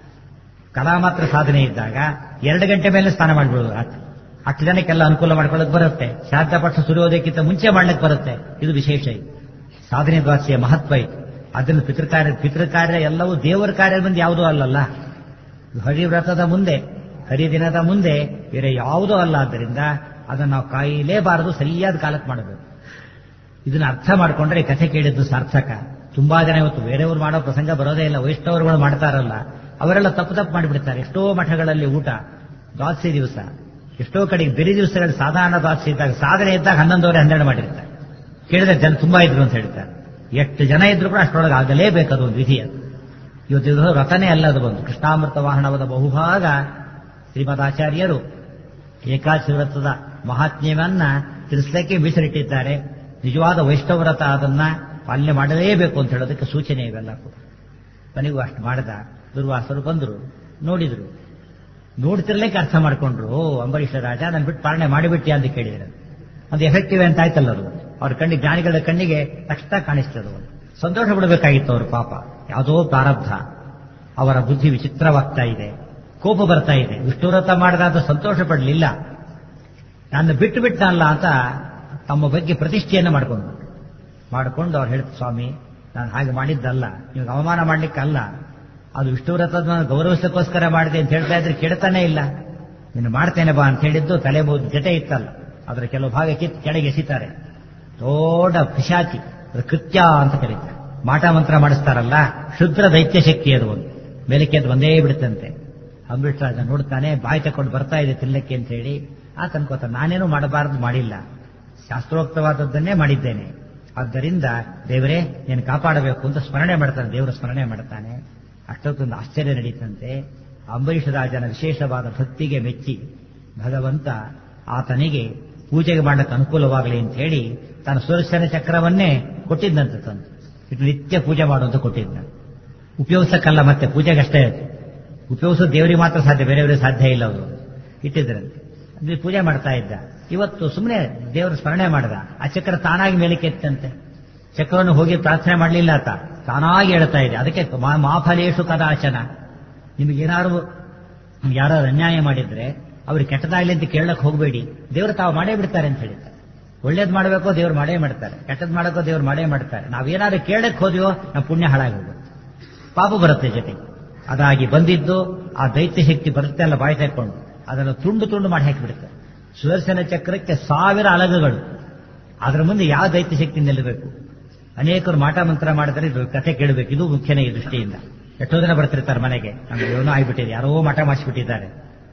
ಕಲಾ ಮಾತ್ರ ಸಾಧನೆ ಇದ್ದಾಗ ಎರಡು ಗಂಟೆ ಮೇಲೆ ಸ್ನಾನ ಮಾಡಿಬಿಡೋದು ಹತ್ತು ಜನಕ್ಕೆಲ್ಲ ಅನುಕೂಲ ಮಾಡ್ಕೊಳ್ಳೋಕೆ ಬರುತ್ತೆ ಶ್ರಾದ್ದ ಪಕ್ಷ ಸೂರ್ಯೋದಯಕ್ಕಿಂತ ಮುಂಚೆ ಮಾಡ್ಲಿಕ್ಕೆ ಬರುತ್ತೆ ಇದು ವಿಶೇಷ ಇದು ಸಾಧನೆ ದ್ವಾಸಿಯ ಮಹತ್ವ ಇದು ಅದನ್ನು ಪಿತೃಕಾರ್ಯ ಪಿತೃಕಾರ್ಯ ಎಲ್ಲವೂ ದೇವರ ಕಾರ್ಯ ಬಂದು ಯಾವುದೂ ಅಲ್ಲಲ್ಲ ಹರಿವ್ರತದ ಮುಂದೆ ಹರಿದಿನದ ಮುಂದೆ ಬೇರೆ ಯಾವುದೂ ಅಲ್ಲ ಆದ್ದರಿಂದ ಅದನ್ನು ನಾವು ಕಾಯಲೇಬಾರದು ಸರಿಯಾದ ಕಾಲಕ್ಕೆ ಮಾಡಬೇಕು ಇದನ್ನ ಅರ್ಥ ಮಾಡ್ಕೊಂಡ್ರೆ ಕಥೆ ಕೇಳಿದ್ದು ಸಾರ್ಥಕ ತುಂಬಾ ಜನ ಇವತ್ತು ಬೇರೆಯವರು ಮಾಡೋ ಪ್ರಸಂಗ ಬರೋದೇ ಇಲ್ಲ ವೈಷ್ಣವರುಗಳು ಮಾಡ್ತಾರಲ್ಲ ಅವರೆಲ್ಲ ತಪ್ಪು ತಪ್ಪು ಮಾಡಿಬಿಡ್ತಾರೆ ಎಷ್ಟೋ ಮಠಗಳಲ್ಲಿ ಊಟ ದ್ವಾದಸಿ ದಿವಸ ಎಷ್ಟೋ ಕಡೆಗೆ ಬೇರೆ ದಿವಸಗಳಲ್ಲಿ ಸಾಧಾರಣ ದ್ವಾದಸಿ ಇದ್ದಾಗ ಸಾಧನೆ ಇದ್ದಾಗ ಹನ್ನೊಂದವರೆ ಹನ್ನೆರಡು ಮಾಡಿರ್ತಾರೆ ಕೇಳಿದ್ರೆ ಜನ ತುಂಬಾ ಇದ್ರು ಅಂತ ಹೇಳ್ತಾರೆ ಎಷ್ಟು ಜನ ಇದ್ರು ಕೂಡ ಅಷ್ಟರೊಳಗೆ ಆಗಲೇಬೇಕು ಅದು ಒಂದು ವಿಧಿ ಅದು ಇವತ್ತು ಇದು ವ್ರತನೇ ಅಲ್ಲ ಅದು ಬಂದು ಕೃಷ್ಣಾಮೃತ ವಾಹನವಾದ ಬಹುಭಾಗ ಶ್ರೀಮದಾಚಾರ್ಯರು ಏಕಾದಶಿ ವ್ರತದ ಮಹಾತ್ಮ್ಯವನ್ನ ತಿಳಿಸಲಿಕ್ಕೆ ಮೀಸಲಿಟ್ಟಿದ್ದಾರೆ ನಿಜವಾದ ವೈಷ್ಣವ ವ್ರತ ಅದನ್ನ ಪಾಲನೆ ಮಾಡಲೇಬೇಕು ಅಂತ ಹೇಳೋದಕ್ಕೆ ಸೂಚನೆ ಇವೆಲ್ಲ ಕೂಡ ಕೊನೆಗೂ ಅಷ್ಟು ಮಾಡಿದ ದುರ್ವಾಸರು ಬಂದರು ನೋಡಿದ್ರು ನೋಡ್ತಿರ್ಲಿಕ್ಕೆ ಅರ್ಥ ಮಾಡ್ಕೊಂಡ್ರು ಓ ಅಂಬರೀಷ ರಾಜ ನಾನು ಬಿಟ್ಟು ಪಾಲನೆ ಮಾಡಿಬಿಟ್ಟೆ ಅಂತ ಕೇಳಿದ್ರೆ ಅದು ಎಫೆಕ್ಟಿವ್ ಅಂತ ಆಯ್ತಲ್ಲ ಅದು ಅವ್ರ ಕಣ್ಣಿಗೆ ಜ್ಞಾನಿಗಳ ಕಣ್ಣಿಗೆ ತಕ್ಷಣ ಕಾಣಿಸ್ತದೆ ಅದು ಸಂತೋಷ ಪಡಬೇಕಾಗಿತ್ತು ಅವರು ಪಾಪ ಯಾವುದೋ ಪ್ರಾರಬ್ಧ ಅವರ ಬುದ್ಧಿ ವಿಚಿತ್ರವಾಗ್ತಾ ಇದೆ ಕೋಪ ಬರ್ತಾ ಇದೆ ವಿಷ್ಣುವ್ರತ ಮಾಡಿದಾಗ ಸಂತೋಷ ಪಡಲಿಲ್ಲ ನನ್ನ ಬಿಟ್ಟು ಬಿಟ್ಟನಲ್ಲ ಅಂತ ತಮ್ಮ ಬಗ್ಗೆ ಪ್ರತಿಷ್ಠೆಯನ್ನು ಮಾಡಿಕೊಂಡು ಮಾಡಿಕೊಂಡು ಅವ್ರು ಹೇಳ್ತು ಸ್ವಾಮಿ ನಾನು ಹಾಗೆ ಮಾಡಿದ್ದಲ್ಲ ನಿಮ್ಗೆ ಅವಮಾನ ಮಾಡ್ಲಿಕ್ಕಲ್ಲ ಅದು ವಿಷ್ಣುವ್ರತದ ಗೌರವಿಸಕ್ಕೋಸ್ಕರ ಮಾಡಿದೆ ಅಂತ ಹೇಳ್ತಾ ಇದ್ರೆ ಕೆಡ್ತಾನೆ ಇಲ್ಲ ನೀನು ಮಾಡ್ತೇನೆ ಬಾ ಅಂತ ಹೇಳಿದ್ದು ತಲೆ ಜಟೆ ಇತ್ತಲ್ಲ ಅದರ ಕೆಲವು ಭಾಗ ಕಿತ್ತು ಕೆಳಗೆ ಎಸಿತಾರೆ ದೊಡ್ಡ ಪಿಶಾಚಿ ಕೃತ್ಯ ಅಂತ ಕರೀತಾರೆ ಮಾಟ ಮಂತ್ರ ಮಾಡಿಸ್ತಾರಲ್ಲ ಶುದ್ರ ದೈತ್ಯ ಶಕ್ತಿ ಅದು ಒಂದು ಮೇಲಕ್ಕೆ ಅದು ಒಂದೇ ಬಿಡುತ್ತಂತೆ ಅಂಬರೀಷ್ ರಾಜ ನೋಡ್ತಾನೆ ಬಾಯಿ ತಕೊಂಡು ಬರ್ತಾ ಇದೆ ತಿನ್ನಕ್ಕೆ ಅಂತ ಹೇಳಿ ಆತ ಅನ್ಕೋತಾನೆ ನಾನೇನು ಮಾಡಬಾರದು ಮಾಡಿಲ್ಲ ಶಾಸ್ತ್ರೋಕ್ತವಾದದ್ದನ್ನೇ ಮಾಡಿದ್ದೇನೆ ಆದ್ದರಿಂದ ದೇವರೇ ನೀನು ಕಾಪಾಡಬೇಕು ಅಂತ ಸ್ಮರಣೆ ಮಾಡ್ತಾನೆ ದೇವರ ಸ್ಮರಣೆ ಮಾಡ್ತಾನೆ ಅಷ್ಟೊತ್ತೊಂದು ಆಶ್ಚರ್ಯ ನಡೀತಂತೆ ಅಂಬರೀಷ ರಾಜನ ವಿಶೇಷವಾದ ಭಕ್ತಿಗೆ ಮೆಚ್ಚಿ ಭಗವಂತ ಆತನಿಗೆ ಪೂಜೆಗೆ ಮಾಡಕ್ಕೆ ಅನುಕೂಲವಾಗಲಿ ಅಂತ ಹೇಳಿ ತನ್ನ ಸುದರ್ಶನ ಚಕ್ರವನ್ನೇ ಕೊಟ್ಟಿದ್ದಂತೆ ತಂದು ಇದು ನಿತ್ಯ ಪೂಜೆ ಮಾಡುವಂತ ಕೊಟ್ಟಿದ್ದ ಉಪಯೋಗಿಸಕ್ಕಲ್ಲ ಮತ್ತೆ ಪೂಜೆಗಷ್ಟೇ ಅದು ಉಪಯೋಗಿಸೋದು ದೇವರಿಗೆ ಮಾತ್ರ ಸಾಧ್ಯ ಬೇರೆಯವರಿಗೆ ಸಾಧ್ಯ ಇಲ್ಲ ಅವರು ಇಟ್ಟಿದ್ರಂತೆ ಅಂದ್ರೆ ಪೂಜೆ ಮಾಡ್ತಾ ಇದ್ದ ಇವತ್ತು ಸುಮ್ಮನೆ ದೇವರ ಸ್ಮರಣೆ ಮಾಡಿದ ಆ ಚಕ್ರ ತಾನಾಗಿ ಮೇಲಕ್ಕೆ ಎತ್ತಂತೆ ಚಕ್ರವನ್ನು ಹೋಗಿ ಪ್ರಾರ್ಥನೆ ಮಾಡಲಿಲ್ಲ ಆತ ತಾನಾಗಿ ಹೇಳ್ತಾ ಇದೆ ಅದಕ್ಕೆ ಮಾ- ಮಾಫಲೇಶು ಕದಾಚನ ನಿಮಗೇನಾದ್ರು ಯಾರು ಅನ್ಯಾಯ ಮಾಡಿದ್ರೆ ಅವ್ರಿಗೆ ಕೆಟ್ಟದಾಗ್ಲಿ ಅಂತ ಕೇಳಕ್ ಹೋಗಬೇಡಿ ದೇವರು ತಾವು ಮಾಡೇ ಬಿಡ್ತಾರೆ ಅಂತ ಹೇಳಿದ್ದಾರೆ ಒಳ್ಳೇದ್ ಮಾಡಬೇಕೋ ದೇವ್ರು ಮಾಡೇ ಮಾಡ್ತಾರೆ ಕೆಟ್ಟದ್ ಮಾಡಕ್ಕೋ ದೇವ್ರು ಮಾಡೇ ಮಾಡ್ತಾರೆ ನಾವೇನಾದ್ರು ಕೇಳಕ್ ಹೋದ್ವೋ ನಮ್ಮ ಪುಣ್ಯ ಹಾಳಾಗಿ ಹೋಗುತ್ತೆ ಪಾಪ ಬರುತ್ತೆ ಜೊತೆಗೆ ಅದಾಗಿ ಬಂದಿದ್ದು ಆ ದೈತ್ಯ ಶಕ್ತಿ ಬರುತ್ತೆ ಅಲ್ಲ ಬಾಯಿ ತೆಕ್ಕೊಂಡು ಅದನ್ನು ತುಂಡು ತುಂಡು ಮಾಡಿ ಹಾಕಿಬಿಡುತ್ತೆ ಸುದರ್ಶನ ಚಕ್ರಕ್ಕೆ ಸಾವಿರ ಅಲಗುಗಳು ಅದರ ಮುಂದೆ ಯಾವ ದೈತ್ಯ ಶಕ್ತಿ ನಿಲ್ಲಬೇಕು ಅನೇಕರು ಮಾಟ ಮಂತ್ರ ಮಾಡಿದರೆ ಇದು ಕಥೆ ಕೇಳಬೇಕು ಇದು ಮುಖ್ಯನೇ ಈ ದೃಷ್ಟಿಯಿಂದ ಎಷ್ಟೋ ಜನ ಬರ್ತಿರ್ತಾರೆ ಮನೆಗೆ ನಮ್ಗೆ ಏನೋ ಆಗ್ಬಿಟ್ಟಿದೆ ಯಾರೋ ಮಾಟ ಮಾಡಿಸ್ಬಿಟ್ಟಿದ್ದಾರೆ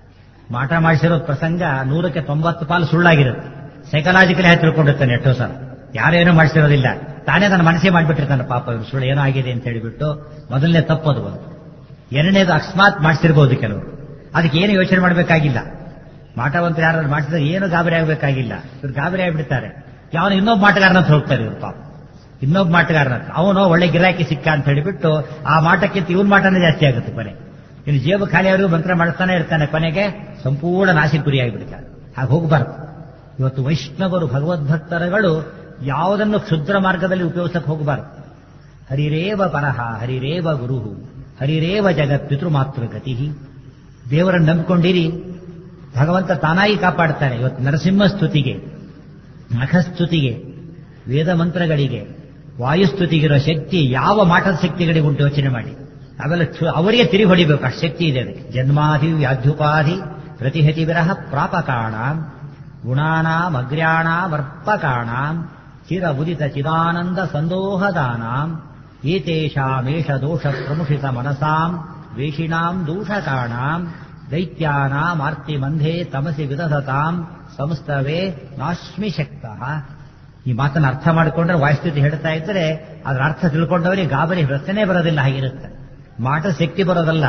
ಮಾಟ ಮಾಡಿಸಿರೋ ಪ್ರಸಂಗ ನೂರಕ್ಕೆ ತೊಂಬತ್ತು ಪಾಲು ಸುಳ್ಳಾಗಿರುತ್ತೆ ಸೈಕಲಾಜಿಕಲಿ ಆಗಿ ತಿಳ್ಕೊಂಡಿರ್ತಾನೆ ಎಷ್ಟೋ ಸಲ ಯಾರೇನೋ ಮಾಡಿಸಿರೋದಿಲ್ಲ ತಾನೇ ತನ್ನ ಮನಸ್ಸೇ ಮಾಡಿಬಿಟ್ಟಿರ್ತಾನೆ ಪಾಪ ಇವ್ರು ಸುಳ್ಳು ಏನೋ ಆಗಿದೆ ಅಂತ ಹೇಳಿಬಿಟ್ಟು ಮೊದಲನೇ ತಪ್ಪದು ಒಂದು ಎರಡನೇದು ಅಕಸ್ಮಾತ್ ಮಾಡಿಸಿರ್ಬೋದು ಕೆಲವರು ಅದಕ್ಕೆ ಏನು ಯೋಚನೆ ಮಾಡಬೇಕಾಗಿಲ್ಲ ಮಾಟವಂತ ಯಾರು ಮಾಡಿಸಿದ್ರೆ ಏನು ಗಾಬರಿ ಆಗಬೇಕಾಗಿಲ್ಲ ಇವ್ರು ಗಾಬರಿ ಆಗಿಬಿಡ್ತಾರೆ ಯಾವನು ಇನ್ನೊಬ್ಬ ಮಾಟಗಾರನ ಹತ್ರ ಹೋಗ್ತಾರೆ ಇವ್ರು ಪಾಪ ಇನ್ನೊಬ್ಬ ಮಾಟಗಾರನ ಹತ್ರ ಅವನು ಒಳ್ಳೆ ಗಿರಾಕಿ ಸಿಕ್ಕ ಅಂತ ಹೇಳಿಬಿಟ್ಟು ಆ ಮಾಟಕ್ಕಿಂತ ಇವನ್ ಮಾಟನೇ ಜಾಸ್ತಿ ಆಗುತ್ತೆ ಕೊನೆ ಇನ್ನು ಜೇಬು ಖಾಲಿಯವರೆಗೂ ಮಂತ್ರ ಮಾಡಿಸ್ತಾನೆ ಇರ್ತಾನೆ ಕೊನೆಗೆ ಸಂಪೂರ್ಣ ನಾಶಿ ಗುರಿಯಾಗಿಬಿಡ್ತಾರೆ ಹಾಗೆ ಹೋಗಬಾರ್ದು ಇವತ್ತು ವೈಷ್ಣವರು ಭಗವದ್ಭಕ್ತರುಗಳು ಯಾವುದನ್ನು ಕ್ಷುದ್ರ ಮಾರ್ಗದಲ್ಲಿ ಉಪಯೋಗಿಸಕ್ಕೆ ಹೋಗಬಾರ್ದು ಹರಿರೇವ ಪರಹ ಹರಿರೇವ ಗುರು ಹರಿರೇವ ಜಗತ್ ಪಿತೃಮಾತೃಗತಿ ದೇವರನ್ನು ನಂಬಿಕೊಂಡಿರಿ ಭಗವಂತ ತಾನಾಗಿ ಕಾಪಾಡ್ತಾನೆ ಇವತ್ತು ನರಸಿಂಹ ಸ್ತುತಿಗೆ ನಖಸ್ತುತಿಗೆ ವೇದ ಮಂತ್ರಗಳಿಗೆ ವಾಯುಸ್ತುತಿಗಿರೋ ಶಕ್ತಿ ಯಾವ ಮಾಟದ ಶಕ್ತಿಗಳಿಗೆ ಉಂಟು ಯೋಚನೆ ಮಾಡಿ ಅವೆಲ್ಲ ಕ್ಷು- ಅವರಿಗೆ ತಿರುಗಿ ಹೊಡಿಬೇಕು ಅಷ್ಟು ಶಕ್ತಿ ಇದೆ ಅದಕ್ಕೆ ಜನ್ಮಾಧಿ ವ್ಯಾಧ್ಯುಪಾಧಿ ಪ್ರತಿಹತಿ ವಿರಹ ಪ್ರಾಪಕಾಣಾಂ ಗುಣಾನಾಂ ಅಗ್ರ್ಯಾಣಾಂ ಅರ್ಪಕಾಣಾಂ ಚಿರ ಉದಿತ ಚಿದಾನಂದ ಸಂದೋಹದಾನಾಂ ಏತೇಷಾಮೇಷ ದೋಷ ಪ್ರಮುಷಿತ ಮನಸಾಂ ವೇಷಿಣಾಂ ದೂಷಕಾಣಾಂ ದೈತ್ಯಾನಾಂ ಆರ್ತಿ ಮಂಧೆ ತಮಸಿ ವಿದಧತಾಂ ಸಂಸ್ತವೇ ನಾಶ್ಮಿ ಶಕ್ತಃ ಈ ಮಾತನ್ನು ಅರ್ಥ ಮಾಡಿಕೊಂಡ್ರೆ ವಾಯುಸ್ಥಿತಿ ಹೇಳ್ತಾ ಇದ್ರೆ ಅದರ ಅರ್ಥ ತಿಳ್ಕೊಂಡವರಿಗೆ ಗಾಬರಿ ಪ್ರಶ್ನೆ ಬರೋದಿಲ್ಲ ಹಾಗಿರುತ್ತೆ ಮಾಟ ಶಕ್ತಿ ಬರೋದಲ್ಲ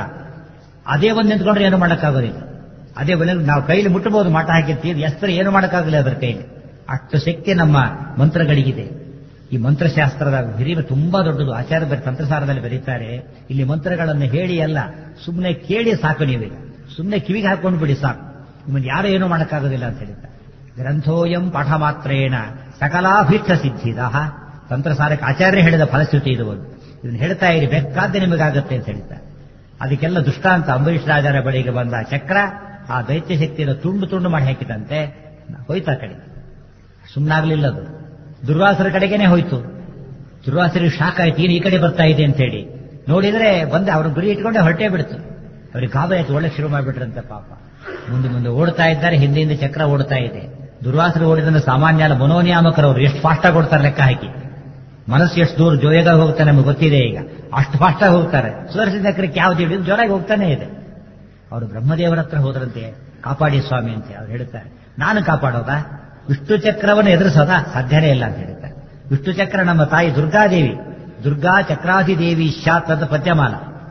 ಅದೇ ಒಂದು ನಿಂತ್ಕೊಂಡ್ರೆ ಏನು ಮಾಡೋಕ್ಕಾಗೋದಿಲ್ಲ ಅದೇ ಒಂದು ನಾವು ಕೈಲಿ ಮುಟ್ಟಬಹುದು ಮಾಟ ಹಾಕಿರ್ತೀವಿ ಎಸ್ತ್ರ ಏನು ಮಾಡೋಕ್ಕಾಗಲ್ಲ ಅದರ ಕೈಲಿ ಅಷ್ಟು ಶಕ್ತಿ ನಮ್ಮ ಮಂತ್ರಗಳಿಗಿದೆ ಈ ಮಂತ್ರಶಾಸ್ತ್ರದ ಹಿರಿಮೆ ತುಂಬಾ ದೊಡ್ಡದು ಆಚಾರ್ಯ ಬರೀ ತಂತ್ರಸಾರದಲ್ಲಿ ಬರೀತಾರೆ ಇಲ್ಲಿ ಮಂತ್ರಗಳನ್ನು ಹೇಳಿ ಅಲ್ಲ ಸುಮ್ಮನೆ ಕೇಳಿ ಸಾಕು ನೀವೀಗ ಸುಮ್ಮನೆ ಕಿವಿಗೆ ಹಾಕೊಂಡು ಬಿಡಿ ಸಾಕು ನಿಮ್ಮನ್ನು ಯಾರು ಏನೂ ಮಾಡೋಕ್ಕಾಗೋದಿಲ್ಲ ಅಂತ ಹೇಳಿದ್ದಾರೆ ಗ್ರಂಥೋಯಂ ಪಾಠ ಮಾತ್ರೇಣ ಸಕಲಾಭೀಷ್ಟ ಸಿದ್ಧಿದ ತಂತ್ರಸಾರಕ್ಕೆ ಆಚಾರ್ಯ ಹೇಳಿದ ಫಲಶ್ರುತಿ ಇದು ಒಂದು ಇದನ್ನು ಹೇಳ್ತಾ ಇರಿ ಬೇಕಾದ್ರೆ ನಿಮಗಾಗತ್ತೆ ಅಂತ ಹೇಳ್ತಾರೆ ಅದಕ್ಕೆಲ್ಲ ದುಷ್ಟಾಂತ ಅಂಬರೀಷ್ ರಾಜರ ಬಳಿಗೆ ಬಂದ ಚಕ್ರ ಆ ದೈತ್ಯ ಶಕ್ತಿಯನ್ನು ತುಂಡು ತುಂಡು ಮಾಡಿ ಹಾಕಿದಂತೆ ಹೋಯ್ತಾ ಕಡೆ ಸುಮ್ಮನಾಗ್ಲಿಲ್ಲ ಅದು ದುರ್ವಾಸರ ಕಡೆಗೇನೆ ಹೋಯ್ತು ದುರ್ವಾಸರಿಗೆ ಶಾಕ್ ಆಯ್ತು ಏನು ಈ ಕಡೆ ಬರ್ತಾ ಇದೆ ಅಂತ ಹೇಳಿ ನೋಡಿದ್ರೆ ಬಂದೆ ಅವ್ರ ಗುರಿ ಇಟ್ಕೊಂಡೆ ಹೊರಟೇ ಬಿಡ್ತು ಅವ್ರಿಗೆ ಗಾಬರಿ ಆಯ್ತು ಒಳ್ಳೆ ಶುರು ಮಾಡಿಬಿಟ್ರಂತೆ ಪಾಪ ಮುಂದೆ ಮುಂದೆ ಓಡ್ತಾ ಇದ್ದಾರೆ ಹಿಂದೆ ಹಿಂದೆ ಚಕ್ರ ಓಡ್ತಾ ಇದೆ ದುರ್ವಾಸರು ಓಡಿದ್ರೆ ಸಾಮಾನ್ಯ ಅಲ್ಲ ಮನೋನಿಯಾಮಕರು ಅವರು ಎಷ್ಟು ಫಾಸ್ಟ್ ಆಗಿ ಓಡ್ತಾರೆ ಲೆಕ್ಕ ಹಾಕಿ ಮನಸ್ಸು ಎಷ್ಟು ದೂರ ಜೋಯಾಗ ಹೋಗ್ತಾನೆ ನಮಗೆ ಗೊತ್ತಿದೆ ಈಗ ಅಷ್ಟು ಫಾಸ್ಟ್ ಆಗಿ ಹೋಗ್ತಾರೆ ಸುದರ್ಶನ ಚಕ್ರಕ್ಕೆ ಯಾವ್ದು ಹಿಡಿದು ಜೋರಾಗಿ ಹೋಗ್ತಾನೆ ಇದೆ ಅವರು ಬ್ರಹ್ಮದೇವರ ಹತ್ರ ಹೋದ್ರಂತೆ ಕಾಪಾಡಿ ಸ್ವಾಮಿ ಅಂತ ಅವ್ರು ಹೇಳ್ತಾರೆ ನಾನು ಕಾಪಾಡೋದಾ ವಿಷ್ಣು ಚಕ್ರವನ್ನು ಎದುರಿಸೋದಾ ಸಾಧ್ಯನೇ ಇಲ್ಲ ಅಂತ ಹೇಳ್ತಾರೆ ವಿಷ್ಣು ಚಕ್ರ ನಮ್ಮ ತಾಯಿ ದುರ್ಗಾದೇವಿ ದುರ್ಗಾ ಚಕ್ರಾಧಿದೇವಿ ಶಾತ್ ಅಂತ ಪದ್ಯಮಾಲ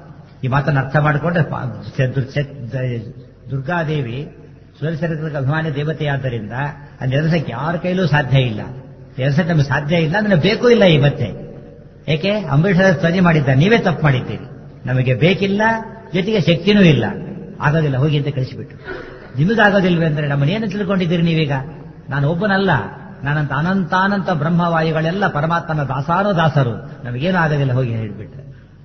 ಈ ಮಾತನ್ನು ಅರ್ಥ ಮಾಡಿಕೊಂಡ್ರೆ ಪಾ- ಚ- ದುರ್- ಚ- ದ- ದುರ್ಗಾದೇವಿ ಸುರಸರಿಗಳಿಗೆ ಅಭಿಮಾನಿ ದೇವತೆಯಾದ್ದರಿಂದ ಅಲ್ಲಿ ಎದುರಿಸಕ್ಕೆ ಯಾರ ಕೈಲೂ ಸಾಧ್ಯ ಇಲ್ಲ ಎದುರಿಸಕ್ಕೆ ನಮಗೆ ಸಾಧ್ಯ ಇಲ್ಲ ನನಗೆ ಬೇಕೂ ಇಲ್ಲ ಈ ಮತ್ತೆ ಏಕೆ ಅಂಬರೀಷರ ಸ್ತುತಿ ಮಾಡಿದ್ದಾರೆ ನೀವೇ ತಪ್ಪು ಮಾಡಿದ್ದೀರಿ ನಮಗೆ ಬೇಕಿಲ್ಲ ಜೊತೆಗೆ ಶಕ್ತಿನೂ ಇಲ್ಲ ಆಗೋದಿಲ್ಲ ಹೋಗಿ ಅಂತ ಕಳಿಸಿಬಿಟ್ಟು ನಿಮಗಾಗೋದಿಲ್ವೇ ಅಂದ್ರೆ ನಮ್ಮನ್ನೇನು ತಿಳ್ಕೊಂಡಿದ್ದೀರಿ ನೀವೀಗ ನಾನು ಒಬ್ಬನಲ್ಲ ನಾನಂತ ಅನಂತಾನಂತ ಬ್ರಹ್ಮವಾಯುಗಳೆಲ್ಲ ಪರಮಾತ್ಮನ ದಾಸಾನು ದಾಸರು ನಮಗೇನು ಆಗೋದಿಲ್ಲ ಹೋಗಿ ಹೇಳಿಬಿಟ್ರೆ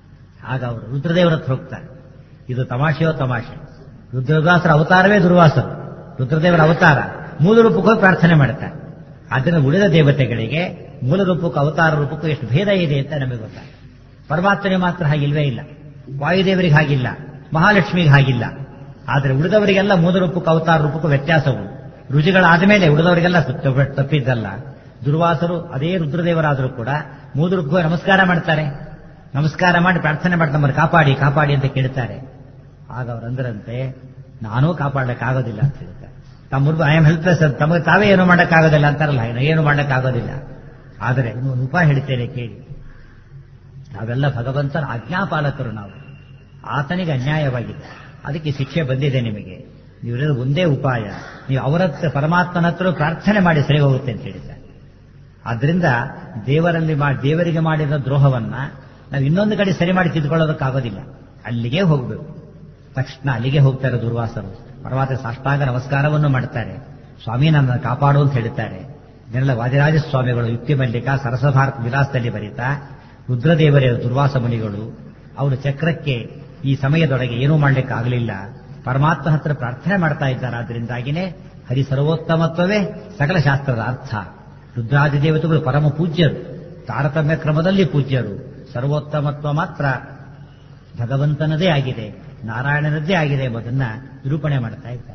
ಆಗ ಅವರು ರುದ್ರದೇವರ ಹತ್ರ ಹೋಗ್ತಾರೆ ಇದು ತಮಾಷೆಯೋ ತಮಾಷೆ ರುದ್ರದಾಸರ ಅವತಾರವೇ ದುರ್ವಾಸರು ರುದ್ರದೇವರ ಅವತಾರ ಮೂಲ ರೂಪಕ್ಕೆ ಹೋಗಿ ಪ್ರಾರ್ಥನೆ ಮಾಡ್ತಾರೆ ಆದ್ದರಿಂದ ಉಳಿದ ದೇವತೆಗಳಿಗೆ ಮೂಲ ರೂಪಕ್ಕೂ ಅವತಾರ ರೂಪಕ್ಕೂ ಎಷ್ಟು ಭೇದ ಇದೆ ಅಂತ ನಮಗೆ ಗೊತ್ತಾಗ ಪರಮಾತ್ಮನಿಗೆ ಮಾತ್ರ ಹಾಗಿಲ್ವೇ ಇಲ್ಲ ವಾಯುದೇವರಿಗೆ ಹಾಗಿಲ್ಲ ಮಹಾಲಕ್ಷ್ಮಿಗೆ ಹಾಗಿಲ್ಲ ಆದರೆ ಉಳಿದವರಿಗೆಲ್ಲ ಮೂಲ ರೂಪಕ್ಕೂ ಅವತಾರ ರೂಪಕ್ಕೂ ವ್ಯತ್ಯಾಸವು ರುಚಿಗಳಾದ ಮೇಲೆ ಉಳಿದವರಿಗೆಲ್ಲ ತಪ್ಪು- ತಪ್ಪಿದ್ದಲ್ಲ ದುರ್ವಾಸರು ಅದೇ ರುದ್ರದೇವರಾದರೂ ಕೂಡ ಮೂಲ ರೂಪಕ್ಕೂ ನಮಸ್ಕಾರ ಮಾಡ್ತಾರೆ ನಮಸ್ಕಾರ ಮಾಡಿ ಪ್ರಾರ್ಥನೆ ಮಾಡಿ ನಮ್ಮನ್ನು ಕಾಪಾಡಿ ಕಾಪಾಡಿ ಅಂತ ಕೇಳ್ತಾರೆ ಆಗ ಅವರಂದ್ರಂತೆ ನಾನೂ ಕಾಪಾಡಕ್ಕಾಗೋದಿಲ್ಲ ಅಂತ ಹೇಳ್ತಾರೆ ತಮ್ಮ ಐ ಆಮ್ ಹೆಲ್ಪ್ಲೆಸ್ ಅಂತ ತಮಗೆ ತಾವೇ ಏನು ಮಾಡೋಕ್ಕಾಗೋದಿಲ್ಲ ಅಂತಾರಲ್ಲ ಏನು ಮಾಡೋಕ್ಕಾಗೋದಿಲ್ಲ ಆದರೆ ಇನ್ನೊಂದು ಉಪಾಯ ಹೇಳ್ತೇನೆ ಕೇಳಿ ನಾವೆಲ್ಲ ಭಗವಂತನ ಆಜ್ಞಾಪಾಲಕರು ನಾವು ಆತನಿಗೆ ಅನ್ಯಾಯವಾಗಿದೆ ಅದಕ್ಕೆ ಶಿಕ್ಷೆ ಬಂದಿದೆ ನಿಮಗೆ ನೀವಿರೋದು ಒಂದೇ ಉಪಾಯ ನೀವು ಅವರ ಹತ್ರ ಪರಮಾತ್ಮನ ಹತ್ರ ಪ್ರಾರ್ಥನೆ ಮಾಡಿ ಸರಿ ಹೋಗುತ್ತೆ ಅಂತ ಹೇಳಿದ್ದಾರೆ ಆದ್ರಿಂದ ದೇವರಲ್ಲಿ ಮಾಡಿ ದೇವರಿಗೆ ಮಾಡಿದ ದ್ರೋಹವನ್ನ ನಾವು ಇನ್ನೊಂದು ಕಡೆ ಸರಿ ಮಾಡಿ ತಿದ್ಕೊಳ್ಳೋದಕ್ಕಾಗೋದಿಲ್ಲ ಅಲ್ಲಿಗೆ ಹೋಗಬೇಕು ತಕ್ಷಣ ಅಲ್ಲಿಗೆ ಹೋಗ್ತಾರೆ ದುರ್ವಾಸರು ಪರಮಾತ್ಮ ಸಾಷ್ಟಾಂಗ ನಮಸ್ಕಾರವನ್ನು ಮಾಡ್ತಾರೆ ಸ್ವಾಮಿ ನನ್ನ ಕಾಪಾಡು ಅಂತ ಹೇಳ್ತಾರೆ ಇದನ್ನೆಲ್ಲ ವಾದಿರಾಜ ಸ್ವಾಮಿಗಳು ಯುಕ್ತಿ ಮಲ್ಲಿಕ ಸರಸಭಾರತ ವಿಲಾಸದಲ್ಲಿ ಬರೀತಾ ರುದ್ರದೇವರ ದುರ್ವಾಸ ಮುನಿಗಳು ಅವರು ಚಕ್ರಕ್ಕೆ ಈ ಸಮಯದೊಳಗೆ ಏನೂ ಮಾಡ್ಲಿಕ್ಕೆ ಆಗಲಿಲ್ಲ ಪರಮಾತ್ಮ ಹತ್ರ ಪ್ರಾರ್ಥನೆ ಮಾಡ್ತಾ ಇದ್ದಾರೆ ಆದ್ರಿಂದಾಗಿನೇ ಹರಿ ಸರ್ವೋತ್ತಮತ್ವವೇ ಸಕಲ ಶಾಸ್ತ್ರದ ಅರ್ಥ ರುದ್ರಾದಿ ದೇವತೆಗಳು ಪರಮ ಪೂಜ್ಯರು ತಾರತಮ್ಯ ಕ್ರಮದಲ್ಲಿ ಪೂಜ್ಯರು ಸರ್ವೋತ್ತಮತ್ವ ಮಾತ್ರ ಭಗವಂತನದೇ ಆಗಿದೆ ನಾರಾಯಣನದ್ದೇ ಆಗಿದೆ ಎಂಬುದನ್ನ ನಿರೂಪಣೆ ಮಾಡ್ತಾ ಇದ್ದಾರೆ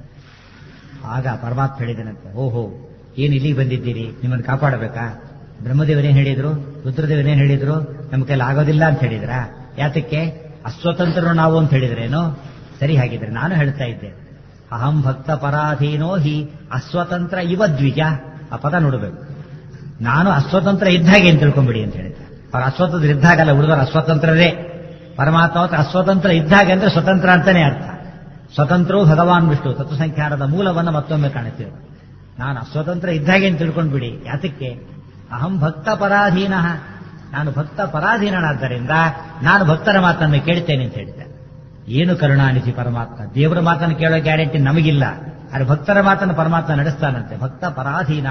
ಆಗ ಪರಮಾತ್ಮ ಹೇಳಿದನಂತೆ ಓಹೋ ಏನು ಇಲ್ಲಿಗೆ ಬಂದಿದ್ದೀರಿ ನಿಮ್ಮನ್ನು ಕಾಪಾಡಬೇಕಾ ಬ್ರಹ್ಮದೇವರೇನು ಹೇಳಿದ್ರು ರುದ್ರದೇವರೇನು ಹೇಳಿದ್ರು ನಮ್ಮ ಕೈಲಿ ಆಗೋದಿಲ್ಲ ಅಂತ ಹೇಳಿದ್ರ ಯಾತಕ್ಕೆ ಅಸ್ವತಂತ್ರರು ನಾವು ಅಂತ ಹೇಳಿದ್ರೇನು ಸರಿ ಹಾಗಿದ್ರೆ ನಾನು ಹೇಳ್ತಾ ಇದ್ದೆ ಅಹಂ ಭಕ್ತ ಪರಾಧೀನೋ ಹಿ ಅಸ್ವತಂತ್ರ ಇವ ದ್ವಿಜ ಆ ಪದ ನೋಡಬೇಕು ನಾನು ಅಸ್ವತಂತ್ರ ಇದ್ದಾಗೆ ಅಂತ ತಿಳ್ಕೊಂಬಿಡಿ ಅಂತ ಹೇಳಿದ್ದೆ ಅವ್ರ ಅಸ್ವತಂತ್ರ ಇದ್ದಾಗಲ್ಲ ಉಳಿದವರು ಅಸ್ವತಂತ್ರರೇ ಪರಮಾತ್ಮ ಅವತ್ತು ಅಸ್ವತಂತ್ರ ಇದ್ದಾಗೆ ಅಂದ್ರೆ ಸ್ವತಂತ್ರ ಅಂತಾನೆ ಅರ್ಥ ಸ್ವತಂತ್ರವು ಭಗವಾನ್ ವಿಷ್ಣು ತತ್ವಸಂಖ್ಯಾನದ ಮೂಲವನ್ನು ಮತ್ತೊಮ್ಮೆ ಕಾಣುತ್ತೇವೆ ನಾನು ಅಸ್ವತಂತ್ರ ಇದ್ದಾಗೆ ಅಂತ ತಿಳ್ಕೊಂಡ್ಬಿಡಿ ಯಾತಕ್ಕೆ ಅಹಂ ಭಕ್ತ ಪರಾಧೀನ ನಾನು ಭಕ್ತ ಪರಾಧೀನನಾದ್ದರಿಂದ ನಾನು ಭಕ್ತರ ಮಾತನ್ನು ಕೇಳ್ತೇನೆ ಅಂತ ಹೇಳಿದ್ದೆ ಏನು ಕರುಣಾನಿಧಿ ಪರಮಾತ್ಮ ದೇವರ ಮಾತನ್ನು ಕೇಳೋ ಗ್ಯಾರಂಟಿ ನಮಗಿಲ್ಲ ಆದರೆ ಭಕ್ತರ ಮಾತನ್ನು ಪರಮಾತ್ಮ ನಡೆಸ್ತಾನಂತೆ ಭಕ್ತ ಪರಾಧೀನ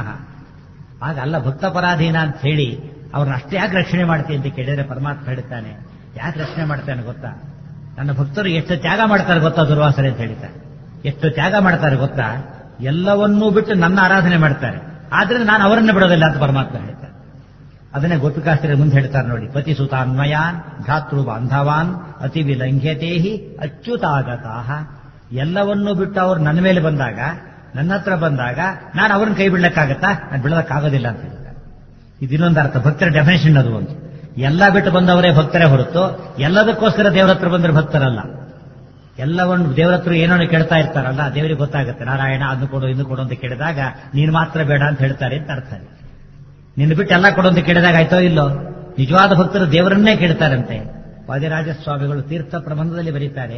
ಆಗ ಅಲ್ಲ ಭಕ್ತ ಪರಾಧೀನ ಅಂತ ಹೇಳಿ ಅವ್ರನ್ನ ಅಷ್ಟೇ ಯಾಕೆ ರಕ್ಷಣೆ ಮಾಡ್ತೀನಿ ಅಂತ ಕೇಳಿದ್ರೆ ಪರಮಾತ್ಮ ಹೇಳ್ತಾನೆ ಯಾಕೆ ರಕ್ಷಣೆ ಮಾಡ್ತಾನೆ ಗೊತ್ತಾ ನನ್ನ ಭಕ್ತರು ಎಷ್ಟು ತ್ಯಾಗ ಮಾಡ್ತಾರೆ ಗೊತ್ತಾ ದುರ್ವಾಸನೆ ಅಂತ ಹೇಳ್ತಾರೆ ಎಷ್ಟು ತ್ಯಾಗ ಮಾಡ್ತಾರೆ ಗೊತ್ತಾ ಎಲ್ಲವನ್ನೂ ಬಿಟ್ಟು ನನ್ನ ಆರಾಧನೆ ಮಾಡ್ತಾರೆ ಆದ್ರಿಂದ ನಾನು ಅವರನ್ನು ಬಿಡೋದಿಲ್ಲ ಅಂತ ಪರಮಾತ್ಮ ಹೇಳ್ತಾರೆ ಅದನ್ನೇ ಗೋಪಿಕಾಸ್ತ್ರೀಯ ಮುಂದೆ ಹೇಳ್ತಾರೆ ನೋಡಿ ಪತಿ ಸುತಾನ್ವಯಾನ್ ಭ್ರಾತೃ ಬಾಂಧವಾನ್ ಅತಿ ವಿಲಂಘ್ಯತೇಹಿ ಅಚ್ಯುತಾಗತಾಹ ಎಲ್ಲವನ್ನೂ ಬಿಟ್ಟು ಅವ್ರು ನನ್ನ ಮೇಲೆ ಬಂದಾಗ ನನ್ನ ಹತ್ರ ಬಂದಾಗ ನಾನು ಅವ್ರನ್ನ ಕೈ ಬಿಡ್ಲಕ್ಕಾಗತ್ತಾ ನಾನು ಬಿಡೋದಕ್ಕಾಗೋದಿಲ್ಲ ಅಂತ ಹೇಳ್ತಾರೆ ಇದಿನ್ನೊಂದು ಅರ್ಥ ಭಕ್ತರ ಡೆಫಿನೇಷನ್ ಅದು ಒಂದು ಎಲ್ಲ ಬಿಟ್ಟು ಬಂದವರೇ ಭಕ್ತರೇ ಹೊರತು ಎಲ್ಲದಕ್ಕೋಸ್ಕರ ದೇವರ ಹತ್ರ ಬಂದ್ರೆ ಭಕ್ತರಲ್ಲ ಎಲ್ಲವನ್ನು ದೇವರ ಹತ್ರ ಏನೋ ಕೇಳ್ತಾ ಇರ್ತಾರಲ್ಲ ದೇವರಿಗೆ ಗೊತ್ತಾಗುತ್ತೆ ನಾರಾಯಣ ಅದನ್ನು ಕೊಡು ಇನ್ನು ಕೊಡು ಅಂತ ಕೇಳಿದಾಗ ನೀನು ಮಾತ್ರ ಬೇಡ ಅಂತ ಹೇಳ್ತಾರೆ ಅಂತ ಅರ್ಥ ನಿನ್ನ ಬಿಟ್ಟು ಎಲ್ಲ ಕೊಡು ಅಂತ ಕೇಳಿದಾಗ ಆಯ್ತೋ ಇಲ್ಲೋ ನಿಜವಾದ ಭಕ್ತರು ದೇವರನ್ನೇ ಕೇಳ್ತಾರಂತೆ ವಾದಿರಾಜ ಸ್ವಾಮಿಗಳು ತೀರ್ಥ ಪ್ರಬಂಧದಲ್ಲಿ ಬರೀತಾರೆ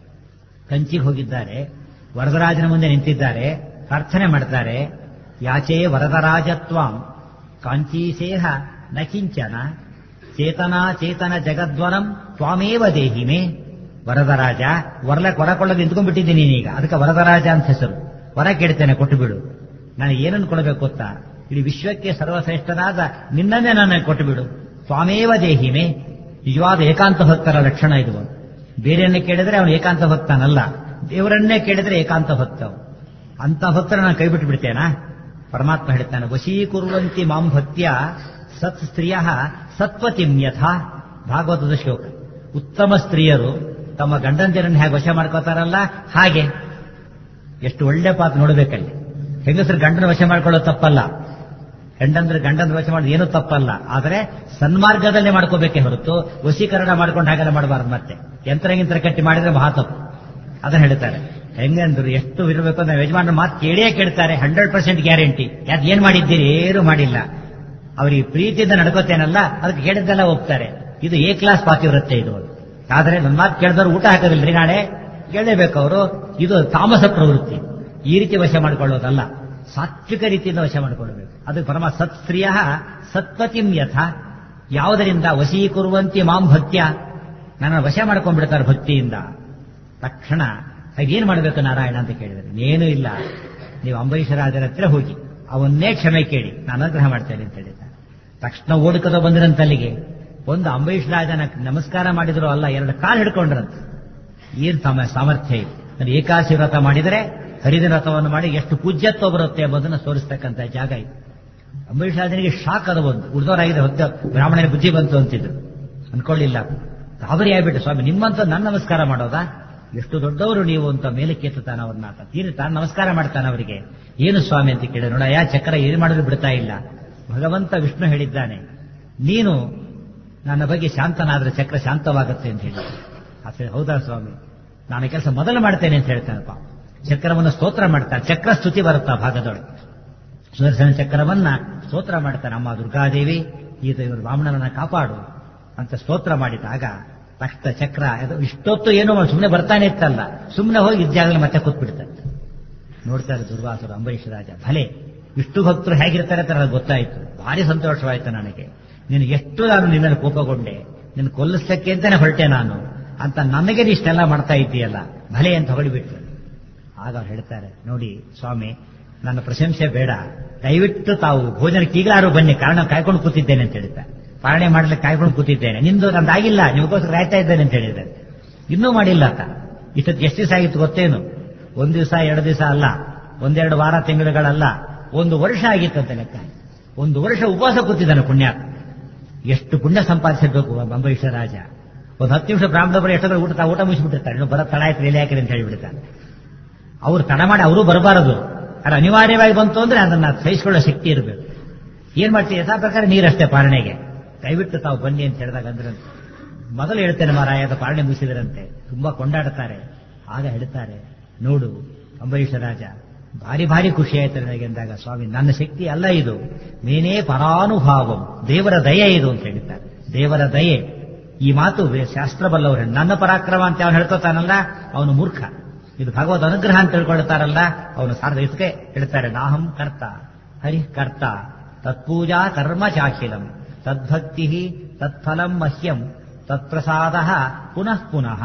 ಕಂಚಿಗೆ ಹೋಗಿದ್ದಾರೆ ವರದರಾಜನ ಮುಂದೆ ನಿಂತಿದ್ದಾರೆ ಪ್ರಾರ್ಥನೆ ಮಾಡ್ತಾರೆ ಯಾಚೇ ವರದರಾಜತ್ವಾಂ ಕಾಂಚೀಸೇಹ ನ ಕಿಂಚನ ಚೇತನಾ ಚೇತನ ಜಗದ್ವರಂ ತ್ವಾಮೇವ ದೇಹಿಮೆ ವರದರಾಜ ವರಲ ಕೊರ ಕೊಳ್ಳದೆ ನಿಂತ್ಕೊಂಡ್ಬಿಟ್ಟಿದ್ದೀನಿ ನೀನೀಗ ಅದಕ್ಕೆ ವರದರಾಜ ಅಂತ ಹೆಸರು ವರ ಕೇಳ್ತೇನೆ ಕೊಟ್ಟು ಬಿಡು ನಾನು ಏನನ್ನು ಕೊಡಬೇಕು ಗೊತ್ತಾ ಇಡೀ ವಿಶ್ವಕ್ಕೆ ಸರ್ವಶ್ರೇಷ್ಠನಾದ ನಿನ್ನನ್ನೇ ನಾನು ಕೊಟ್ಟು ಬಿಡು ತ್ವಾಮೇವ ದೇಹಿಮೆ ನಿಜವಾದ ಏಕಾಂತ ಭಕ್ತರ ಲಕ್ಷಣ ಇದು ಬೇರೆಯನ್ನೇ ಕೇಳಿದ್ರೆ ಅವನು ಏಕಾಂತ ಭಕ್ತನಲ್ಲ ದೇವರನ್ನೇ ಕೇಳಿದ್ರೆ ಏಕಾಂತ ಭಕ್ತ ಅಂತ ಭಕ್ತರ ನಾನು ಕೈ ಬಿಟ್ಟು ಬಿಡ್ತೇನಾ ಪರಮಾತ್ಮ ಹೇಳ್ತಾನೆ ವಶೀಕುರುವಂತಿ ಮಾಂ ಭಕ್ತಿಯ ಸತ್ ಸ್ತ್ರೀಯ ಸತ್ವತಿಂ ಯಥಾ ಭಾಗವತದ ಶ್ಲೋಕ ಉತ್ತಮ ಸ್ತ್ರೀಯರು ತಮ್ಮ ಗಂಡಂದಿರನ್ನು ಹೇಗೆ ವಶ ಮಾಡ್ಕೋತಾರಲ್ಲ ಹಾಗೆ ಎಷ್ಟು ಒಳ್ಳೆ ಪಾತ್ರ ನೋಡಬೇಕಲ್ಲಿ ಹೆಂಗಸರು ಗಂಡನ ವಶ ಮಾಡ್ಕೊಳ್ಳೋದು ತಪ್ಪಲ್ಲ ಹೆಂಡಂದ್ರೆ ಗಂಡನ ವಶ ಮಾಡೋದು ಏನೂ ತಪ್ಪಲ್ಲ ಆದರೆ ಸನ್ಮಾರ್ಗದಲ್ಲೇ ಮಾಡ್ಕೋಬೇಕೇ ಹೊರತು ವಶೀಕರಣ ಮಾಡ್ಕೊಂಡು ಹಾಗೆಲ್ಲ ಮಾಡಬಾರ್ದು ಮತ್ತೆ ಯಂತ್ರ ಗಿಂತ್ರ ಕಟ್ಟಿ ಮಾಡಿದ್ರೆ ಮಹಾ ತಪ್ಪು ಅದನ್ನ ಹೇಳ್ತಾರೆ ಹೆಂಗಂದ್ರು ಎಷ್ಟು ಇರಬೇಕು ಅಂದ್ರೆ ಯಜಮಾನ ಮಾತು ಕೇಳೇ ಕೇಳ್ತಾರೆ ಹಂಡ್ರೆಡ್ ಪರ್ಸೆಂಟ್ ಗ್ಯಾರಂಟಿ ಯಾಕೆ ಏನ್ ಮಾಡಿದ್ದೀರಿ ಏನು ಮಾಡಿಲ್ಲ ಅವರಿಗೆ ಪ್ರೀತಿಯಿಂದ ನಡ್ಕೋತೇನಲ್ಲ ಅದಕ್ಕೆ ಕೇಳಿದ್ದೆಲ್ಲ ಹೋಗ್ತಾರೆ ಇದು ಎ ಕ್ಲಾಸ್ ಪಾತಿವ್ರತ್ತೆ ಇದು ಆದ್ರೆ ನನ್ನ ಮಾತು ಕೇಳಿದವರು ಊಟ ಹಾಕೋದಿಲ್ರಿ ನಾಳೆ ಕೇಳಲೇಬೇಕು ಅವರು ಇದು ತಾಮಸ ಪ್ರವೃತ್ತಿ ಈ ರೀತಿ ವಶ ಮಾಡಿಕೊಳ್ಳೋದಲ್ಲ ಸಾತ್ವಿಕ ರೀತಿಯಿಂದ ವಶ ಮಾಡಿಕೊಳ್ಳಬೇಕು ಅದು ಪರಮ ಸತ್ಸ್ತ್ರೀಯ ಸತ್ಪತಿಂ ಯಥ ಯಾವುದರಿಂದ ವಶೀಕುರುವಂತಿ ಮಾಂ ಭಕ್ತ್ಯ ನನ್ನ ವಶ ಮಾಡ್ಕೊಂಡ್ಬಿಡ್ತಾರೆ ಭಕ್ತಿಯಿಂದ ತಕ್ಷಣ ಹಾಗೇನು ಮಾಡಬೇಕು ನಾರಾಯಣ ಅಂತ ಕೇಳಿದರೆ ಏನೂ ಇಲ್ಲ ನೀವು ಅಂಬರೀಷರಾಜರ ಹತ್ರ ಹೋಗಿ ಅವನ್ನೇ ಕ್ಷಮೆ ಕೇಳಿ ನಾನು ಅನುಗ್ರಹ ಮಾಡ್ತೇನೆ ಅಂತ ಹೇಳಿದ್ದಾರೆ ತಕ್ಷಣ ಓಡ್ಕದ ಬಂದ್ರಂತಲ್ಲಿಗೆ ಒಂದು ಅಂಬರೀಷ್ ರಾಜನ ನಮಸ್ಕಾರ ಮಾಡಿದ್ರು ಅಲ್ಲ ಎರಡು ಕಾಲು ಹಿಡ್ಕೊಂಡ್ರಂತ ಏನ್ ತಮ್ಮ ಸಾಮರ್ಥ್ಯ ಇದೆ ನಾನು ಏಕಾಶಿ ವ್ರತ ಮಾಡಿದರೆ ಹರಿದ ವ್ರತವನ್ನು ಮಾಡಿ ಎಷ್ಟು ಪೂಜ್ಯತ್ವ ಬರುತ್ತೆ ಎಂಬುದನ್ನು ತೋರಿಸ್ತಕ್ಕಂಥ ಜಾಗ ಇದು ಅಂಬರೀಷ್ ರಾಜನಿಗೆ ಶಾಕ್ ಅದು ಒಂದು ಉಳಿದವರಾಗಿದೆ ಹೊತ್ತ ಬ್ರಾಹ್ಮಣನ ಬುದ್ಧಿ ಬಂತು ಅಂತಿದ್ರು ಅನ್ಕೊಳ್ಳಿಲ್ಲ ಗಾಬರಿ ಆಗ್ಬಿಟ್ಟು ಸ್ವಾಮಿ ನಿಮ್ಮಂತ ನನ್ನ ನಮಸ್ಕಾರ ಮಾಡೋದಾ ಎಷ್ಟು ದೊಡ್ಡವರು ನೀವು ಅಂತ ಮೇಲೆ ಕೆತ್ತುತ್ತಾನ ಅವ್ರನ್ನ ಆತ ತೀರಿ ತಾನು ನಮಸ್ಕಾರ ಮಾಡ್ತಾನೆ ಅವರಿಗೆ ಏನು ಸ್ವಾಮಿ ಅಂತ ಕೇಳಿ ನೋಡ ಯಾ ಚಕ್ರ ಏನು ಮಾಡಿದ್ರು ಬಿಡ್ತಾ ಇಲ್ಲ ಭಗವಂತ ವಿಷ್ಣು ಹೇಳಿದ್ದಾನೆ ನೀನು ನನ್ನ ಬಗ್ಗೆ ಶಾಂತನಾದ್ರೆ ಚಕ್ರ ಶಾಂತವಾಗುತ್ತೆ ಅಂತ ಹೇಳಿ ಆತ ಹೌದಾ ಸ್ವಾಮಿ ನಾನು ಕೆಲಸ ಮೊದಲು ಮಾಡ್ತೇನೆ ಅಂತ ಹೇಳ್ತಾನಪ್ಪ ಚಕ್ರವನ್ನು ಸ್ತೋತ್ರ ಮಾಡ್ತಾನೆ ಚಕ್ರ ಸ್ತುತಿ ಬರುತ್ತಾ ಭಾಗದೊಳಗೆ ಸುದರ್ಶನ ಚಕ್ರವನ್ನ ಸ್ತೋತ್ರ ಮಾಡ್ತಾನೆ ಅಮ್ಮ ದುರ್ಗಾದೇವಿ ಈತ ಇವರು ಬ್ರಾಹ್ಮಣರನ್ನ ಕಾಪಾಡು ಅಂತ ಸ್ತೋತ್ರ ಮಾಡಿದಾಗ ತಕ್ಷಣ ಚಕ್ರ ಅದು ಇಷ್ಟೊತ್ತು ಏನೋ ಸುಮ್ಮನೆ ಬರ್ತಾನೆ ಇತ್ತಲ್ಲ ಸುಮ್ಮನೆ ಹೋಗಿ ಇದ್ದಾಗಲೇ ಮತ್ತೆ ಕೂತ್ಬಿಡ್ತಾರೆ ನೋಡ್ತಾರೆ ದುರ್ವಾಸರು ಅಂಬರೀಷ್ ರಾಜ ಭಲೆ ವಿಷ್ಣು ಭಕ್ತರು ಹೇಗಿರ್ತಾರೆ ಅಂತ ನನಗೆ ಗೊತ್ತಾಯ್ತು ಭಾರಿ ಸಂತೋಷವಾಯ್ತು ನನಗೆ ನೀನು ಎಷ್ಟು ನಾನು ನಿನ್ನಲ್ಲಿ ಕೋಪಗೊಂಡೆ ನಿನ್ನ ಕೊಲ್ಲಿಸಕ್ಕೆ ಅಂತಾನೆ ಹೊರಟೆ ನಾನು ಅಂತ ನನಗೆ ನೀ ಇಷ್ಟೆಲ್ಲ ಮಾಡ್ತಾ ಇದ್ದೀಯಲ್ಲ ಭಲೆ ಅಂತ ಹೊಗಳಿಬಿಟ್ರು ಆಗ ಅವ್ರು ಹೇಳ್ತಾರೆ ನೋಡಿ ಸ್ವಾಮಿ ನನ್ನ ಪ್ರಶಂಸೆ ಬೇಡ ದಯವಿಟ್ಟು ತಾವು ಭೋಜನಕ್ಕೆ ಈಗಲಾರು ಬನ್ನಿ ಕಾರಣ ಕಾಯ್ಕೊಂಡು ಕೂತಿದ್ದೇನೆ ಅಂತ ಹೇಳ್ತಾರೆ ಪಾಲನೆ ಮಾಡ್ಲಿಕ್ಕೆ ಕಾಯ್ಕೊಂಡು ಕೂತಿದ್ದೇನೆ ನಿಂದು ನಂದಾಗಿಲ್ಲ ನಿಮಗೋಸ್ಕರ ಕಾಯ್ತಾ ಇದ್ದೇನೆ ಅಂತ ಹೇಳಿದ್ದಾರೆ ಇನ್ನೂ ಮಾಡಿಲ್ಲ ಆತ ಇಷ್ಟೊತ್ತು ಎಷ್ಟು ದಿವಸ ಆಗಿತ್ತು ಗೊತ್ತೇನು ಒಂದ್ ದಿವಸ ಎರಡು ದಿವಸ ಅಲ್ಲ ಒಂದೆರಡು ವಾರ ತಿಂಗಳುಗಳಲ್ಲ ಒಂದು ವರ್ಷ ಆಗಿತ್ತು ಅಂತ ಲೆಕ್ಕ ಒಂದು ವರ್ಷ ಉಪವಾಸ ಕೂತಿದ್ದಾನೆ ಪುಣ್ಯ ಎಷ್ಟು ಪುಣ್ಯ ಸಂಪಾದಿಸಬೇಕು ಅಂಬರೀಷ ರಾಜ ಒಂದು ಹತ್ತು ನಿಮಿಷ ಬ್ರಾಹ್ಮಣ ಬರೋ ಎಷ್ಟೋ ಊಟ ಊಟ ಮುಗಿಸ್ಬಿಟ್ಟಿರ್ತಾರೆ ಇನ್ನು ಬರ ತಡ ಆಯ್ತು ಎಲೆ ಹಾಕಿರಿ ಅಂತ ಹೇಳಿಬಿಡ್ತಾನೆ ಅವ್ರು ತಡ ಮಾಡಿ ಅವರು ಬರಬಾರದು ಅದು ಅನಿವಾರ್ಯವಾಗಿ ಬಂತು ಅಂದ್ರೆ ಅದನ್ನ ಸಹಿಸಿಕೊಳ್ಳೋ ಶಕ್ತಿ ಇರಬೇಕು ಏನ್ ಮಾಡ್ತೀವಿ ಯಥಾ ಪ್ರಕಾರ ನೀರಷ್ಟೇ ಪಾಲನೆಗೆ ದಯವಿಟ್ಟು ತಾವು ಬನ್ನಿ ಅಂತ ಹೇಳಿದಾಗ ಅಂದ್ರೆ ಮೊದಲು ಹೇಳ್ತೇನೆ ಮಾರಾಯದ ಪಾಲನೆ ಮುಗಿಸಿದರಂತೆ ತುಂಬಾ ಕೊಂಡಾಡುತ್ತಾರೆ ಆಗ ಹೇಳ್ತಾರೆ ನೋಡು ಅಂಬರೀಷ ರಾಜ ಭಾರಿ ಭಾರಿ ಖುಷಿ ಆಯ್ತು ನನಗೆ ಎಂದಾಗ ಸ್ವಾಮಿ ನನ್ನ ಶಕ್ತಿ ಅಲ್ಲ ಇದು ಮೇನೇ ಪರಾನುಭಾವಂ ದೇವರ ದಯೆ ಇದು ಅಂತ ಹೇಳ್ತಾರೆ ದೇವರ ದಯೆ ಈ ಮಾತು ಶಾಸ್ತ್ರ ಬಲ್ಲವರು ನನ್ನ ಪರಾಕ್ರಮ ಅಂತ ಅವನು ಹೇಳ್ಕೊತಾನಲ್ಲ ಅವನು ಮೂರ್ಖ ಇದು ಭಗವದ್ ಅನುಗ್ರಹ ಅಂತ ತಿಳ್ಕೊಳ್ತಾರಲ್ಲ ಅವನು ಸಾರದ ಇದಕ್ಕೆ ಹೇಳ್ತಾರೆ ನಾಹಂ ಕರ್ತ ಹರಿ ಕರ್ತ ತತ್ಪೂಜಾ ಕರ್ಮ ಚಾಖಿಲಂ ತದ್ಭಕ್ತಿ ತತ್ಫಲಂ ಮಹ್ಯಂ ತತ್ಪ್ರಸಾದ ಪುನಃ ಪುನಃ